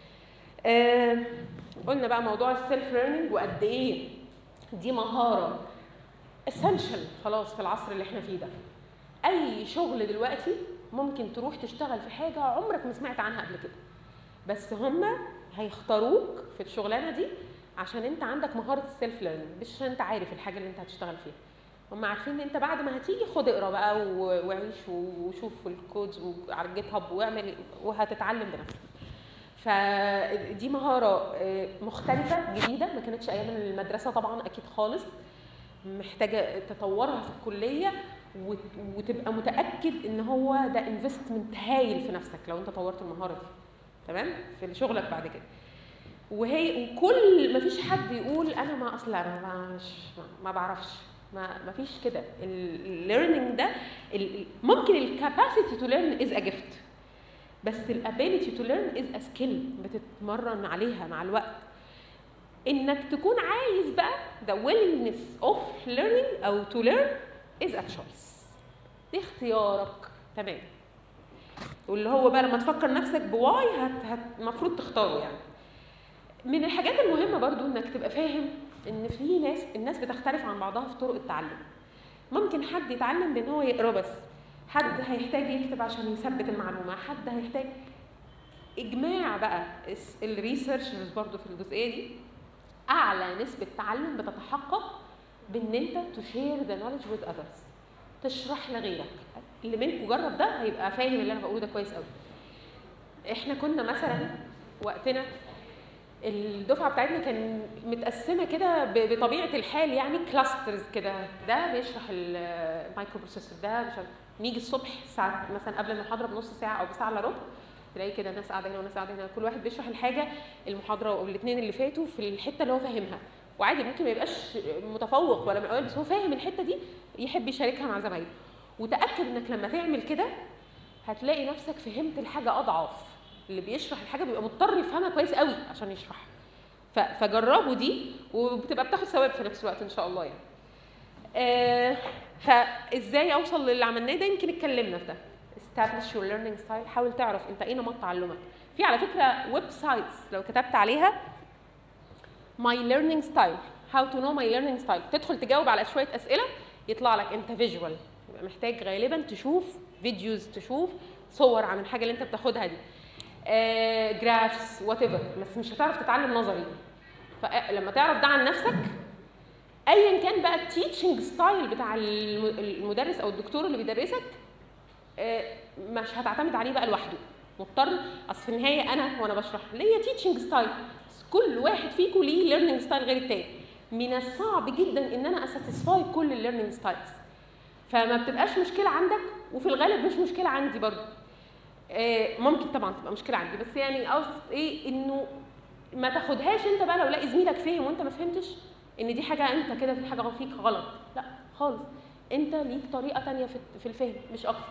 آه قلنا بقى موضوع السيلف ليرنينج وقد ايه دي مهاره اسينشال خلاص في العصر اللي احنا فيه ده. اي شغل دلوقتي ممكن تروح تشتغل في حاجه عمرك ما سمعت عنها قبل كده. بس هم هيختاروك في الشغلانه دي عشان انت عندك مهاره السيلف ليرنينج مش عشان انت عارف الحاجه اللي انت هتشتغل فيها هم عارفين ان انت بعد ما هتيجي خد اقرا بقى و- وعيش وشوف الكودز على الجيت هاب واعمل وهتتعلم بنفسك فدي مهاره آه، مختلفه جديده ما كانتش ايام المدرسه طبعا اكيد خالص محتاجه تطورها في الكليه وت- وتبقى متاكد ان هو ده انفستمنت هايل في نفسك لو انت طورت المهاره دي تمام في شغلك بعد كده وهي وكل ما فيش حد يقول انا ما اصلا انا ما, مش ما بعرفش ما ما فيش كده الليرنينج ده ال- ال- ممكن الكاباسيتي تو ليرن از ا جيفت بس الابيليتي تو ليرن از ا سكيل بتتمرن عليها مع الوقت انك تكون عايز بقى the willingness of learning او to learn is a choice دي اختيارك تمام واللي هو بقى لما تفكر نفسك بواي هت هت المفروض تختاره يعني من الحاجات المهمه برضو انك تبقى فاهم ان في ناس الناس بتختلف عن بعضها في طرق التعلم ممكن حد يتعلم بان هو يقرا بس حد هيحتاج يكتب عشان يثبت المعلومه حد هيحتاج اجماع بقى الريسيرشرز برضو في الجزئيه دي اعلى نسبه تعلم بتتحقق بان انت تشير ذا نولج وذ اذرز تشرح لغيرك اللي منكم جرب ده هيبقى فاهم اللي انا بقوله ده كويس قوي احنا كنا مثلا وقتنا الدفعه بتاعتنا كان متقسمه كده ب- بطبيعه الحال يعني كلاسترز كده ده بيشرح المايكرو بروسيسور ده مش عارف- نيجي الصبح الساعه مثلا قبل المحاضره بنص ساعه او بساعه الا ربع تلاقي كده ناس قاعده هنا وناس قاعده هنا كل واحد بيشرح الحاجه المحاضره او الاثنين اللي فاتوا في الحته اللي هو فاهمها وعادي ممكن ما يبقاش متفوق ولا من الاول بس هو فاهم الحته دي يحب يشاركها مع زمايله وتاكد انك لما تعمل كده هتلاقي نفسك فهمت الحاجه اضعف اللي بيشرح الحاجه بيبقى مضطر يفهمها كويس قوي عشان يشرحها ف- فجربوا دي وبتبقى بتاخد ثواب في نفس الوقت ان شاء الله يعني آه فازاي اوصل للي عملناه ده يمكن اتكلمنا في ده establish your learning style حاول تعرف انت ايه نمط تعلمك في على فكره ويب سايتس لو كتبت عليها my learning style how to know my learning style تدخل تجاوب على شويه اسئله يطلع لك انت فيجوال يبقى محتاج غالبا تشوف فيديوز تشوف صور عن الحاجه اللي انت بتاخدها دي جرافس وات ايفر بس مش هتعرف تتعلم نظري فلما تعرف ده عن نفسك ايا كان بقى التيتشنج ستايل بتاع الم- المدرس او الدكتور اللي بيدرسك آه، مش هتعتمد عليه بقى لوحده مضطر اصل في النهايه انا وانا بشرح ليا تيتشنج ستايل كل واحد فيكم ليه ليرنينج ستايل غير التاني من الصعب جدا ان انا اساتسفاي كل الليرنينج ستايلز فما بتبقاش مشكله عندك وفي الغالب مش مشكله عندي برضو آه، ممكن طبعا تبقى مشكله عندي بس يعني قصد ايه انه ما تاخدهاش انت بقى لو لاقي زميلك فهم وانت ما فهمتش ان دي حاجه انت كده في حاجه فيك غلط لا خالص انت ليك طريقه تانية في في الفهم مش اكتر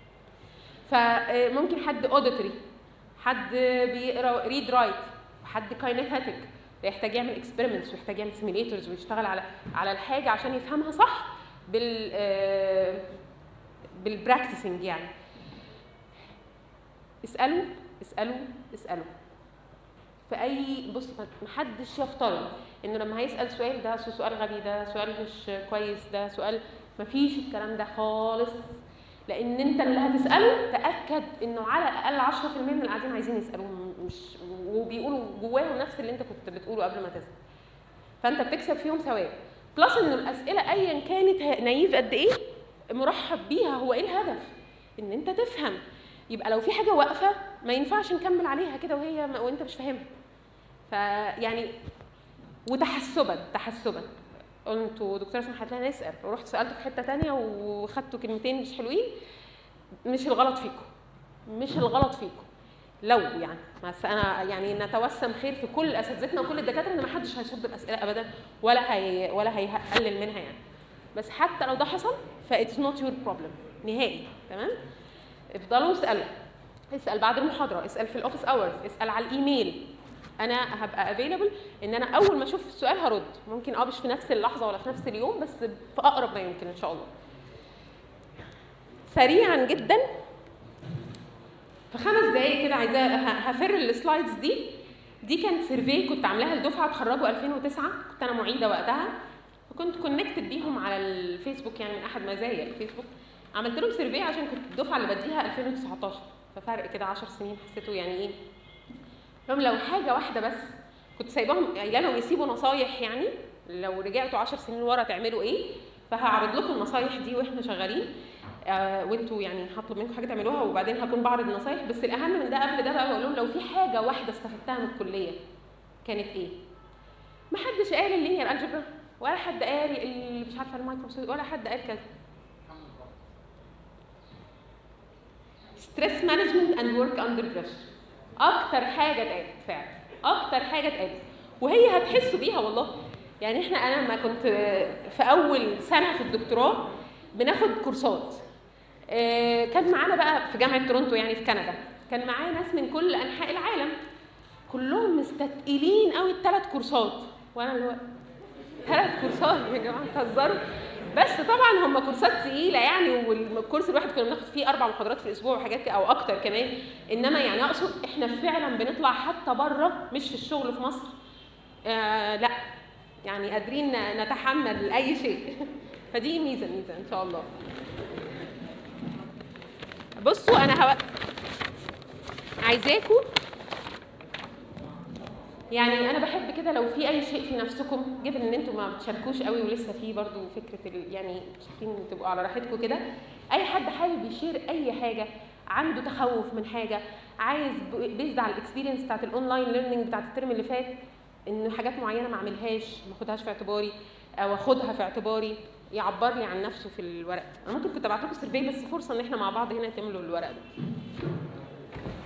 فممكن حد اوديتوري حد بيقرا ريد رايت حد كاينيثيك يحتاج يعمل اكسبيرمنتس ويحتاج يعمل سيميليترز ويشتغل على على الحاجه عشان يفهمها صح بال آه، بالبراكتسنج يعني اسالوا اسالوا اسالوا في اي بص ما حدش يفترض انه لما هيسال سؤال ده سؤال غبي ده سؤال مش كويس ده سؤال ما فيش الكلام ده خالص لان انت اللي هتساله تاكد انه على الاقل 10% من اللي قاعدين عايزين يسالوه مش وبيقولوا جواهم نفس اللي انت كنت بتقوله قبل ما تسال فانت بتكسب فيهم ثواب بلس ان الاسئله ايا كانت ه- نايف قد ايه مرحب بيها هو ايه الهدف ان انت تفهم يبقى لو في حاجه واقفه ما ينفعش نكمل عليها كده وهي وانت مش فاهمها فيعني وتحسبا تحسبا انتوا دكتوره سمحت لنا نسال ورحت سالته في حته تانية وخدتوا كلمتين مش حلوين مش الغلط فيكم مش الغلط فيكم لو يعني بس انا يعني نتوسم خير في كل اساتذتنا وكل الدكاتره ان ما حدش هيصد الاسئله ابدا ولا هي ولا هيقلل منها يعني بس حتى لو ده حصل فاتس نوت يور بروبلم نهائي تمام افضلوا اسالوا اسال بعد المحاضره اسال في الاوفيس اورز اسال على الايميل انا هبقى افيلبل ان انا اول ما اشوف السؤال هرد ممكن اه مش في نفس اللحظه ولا في نفس اليوم بس في اقرب ما يمكن ان شاء الله سريعا جدا في خمس دقايق كده عايزه ه- هفر السلايدز دي دي كانت سيرفي كنت عاملاها لدفعه اتخرجوا 2009 كنت انا معيده وقتها وكنت كونكتد بيهم على الفيسبوك يعني من احد مزايا الفيسبوك عملت لهم سيرفي عشان كنت الدفعه اللي بديها 2019 ففرق كده 10 سنين حسيته يعني ايه لهم لو حاجه واحده بس كنت سايباهم قايله لهم يسيبوا نصايح يعني لو رجعتوا 10 سنين ورا تعملوا ايه فهعرض لكم النصايح دي واحنا شغالين آه وانتوا يعني هطلب منكم حاجه تعملوها وبعدين هكون بعرض النصايح بس الاهم من ده قبل ده بقى بقول لهم لو في حاجه واحده استفدتها من الكليه كانت ايه؟ ما حدش قال اللينير الجبرا ولا حد قال اللي مش عارفه المايكروسوفت ولا حد قال كذا ستريس مانجمنت اند ورك اندر بريشر اكتر حاجه اتقالت فعلا اكتر حاجه اتقالت وهي هتحسوا بيها والله يعني احنا انا لما كنت في اول سنه في الدكتوراه بناخد كورسات آه، كان معانا بقى في جامعه تورونتو يعني في كندا كان معايا ناس من كل انحاء العالم كلهم مستثقلين قوي الثلاث كورسات وانا اللي هو ثلاث كورسات يا جماعه بتهزروا بس طبعا هم كورسات تقيله يعني والكورس الواحد كنا بناخد فيه اربع محاضرات في الاسبوع وحاجات كده او اكتر كمان انما يعني اقصد احنا فعلا بنطلع حتى بره مش في الشغل في مصر آه لا يعني قادرين نتحمل اي شيء فدي ميزه ميزه ان شاء الله بصوا انا هو... عايزاكم يعني انا بحب كده لو في اي شيء في نفسكم جيفن ان انتم ما بتشاركوش قوي ولسه في برضو فكره ال... يعني شايفين تبقوا على راحتكم كده اي حد حابب يشير اي حاجه عنده تخوف من حاجه عايز بيزد على الاكسبيرينس بتاعت الاونلاين ليرنينج بتاعت الترم اللي فات ان حاجات معينه ما اعملهاش ما اخدهاش في اعتباري او اخدها في اعتباري يعبر لي عن نفسه في الورق انا ممكن كنت ابعت لكم سيرفي بس فرصه ان احنا مع بعض هنا تملوا الورق ده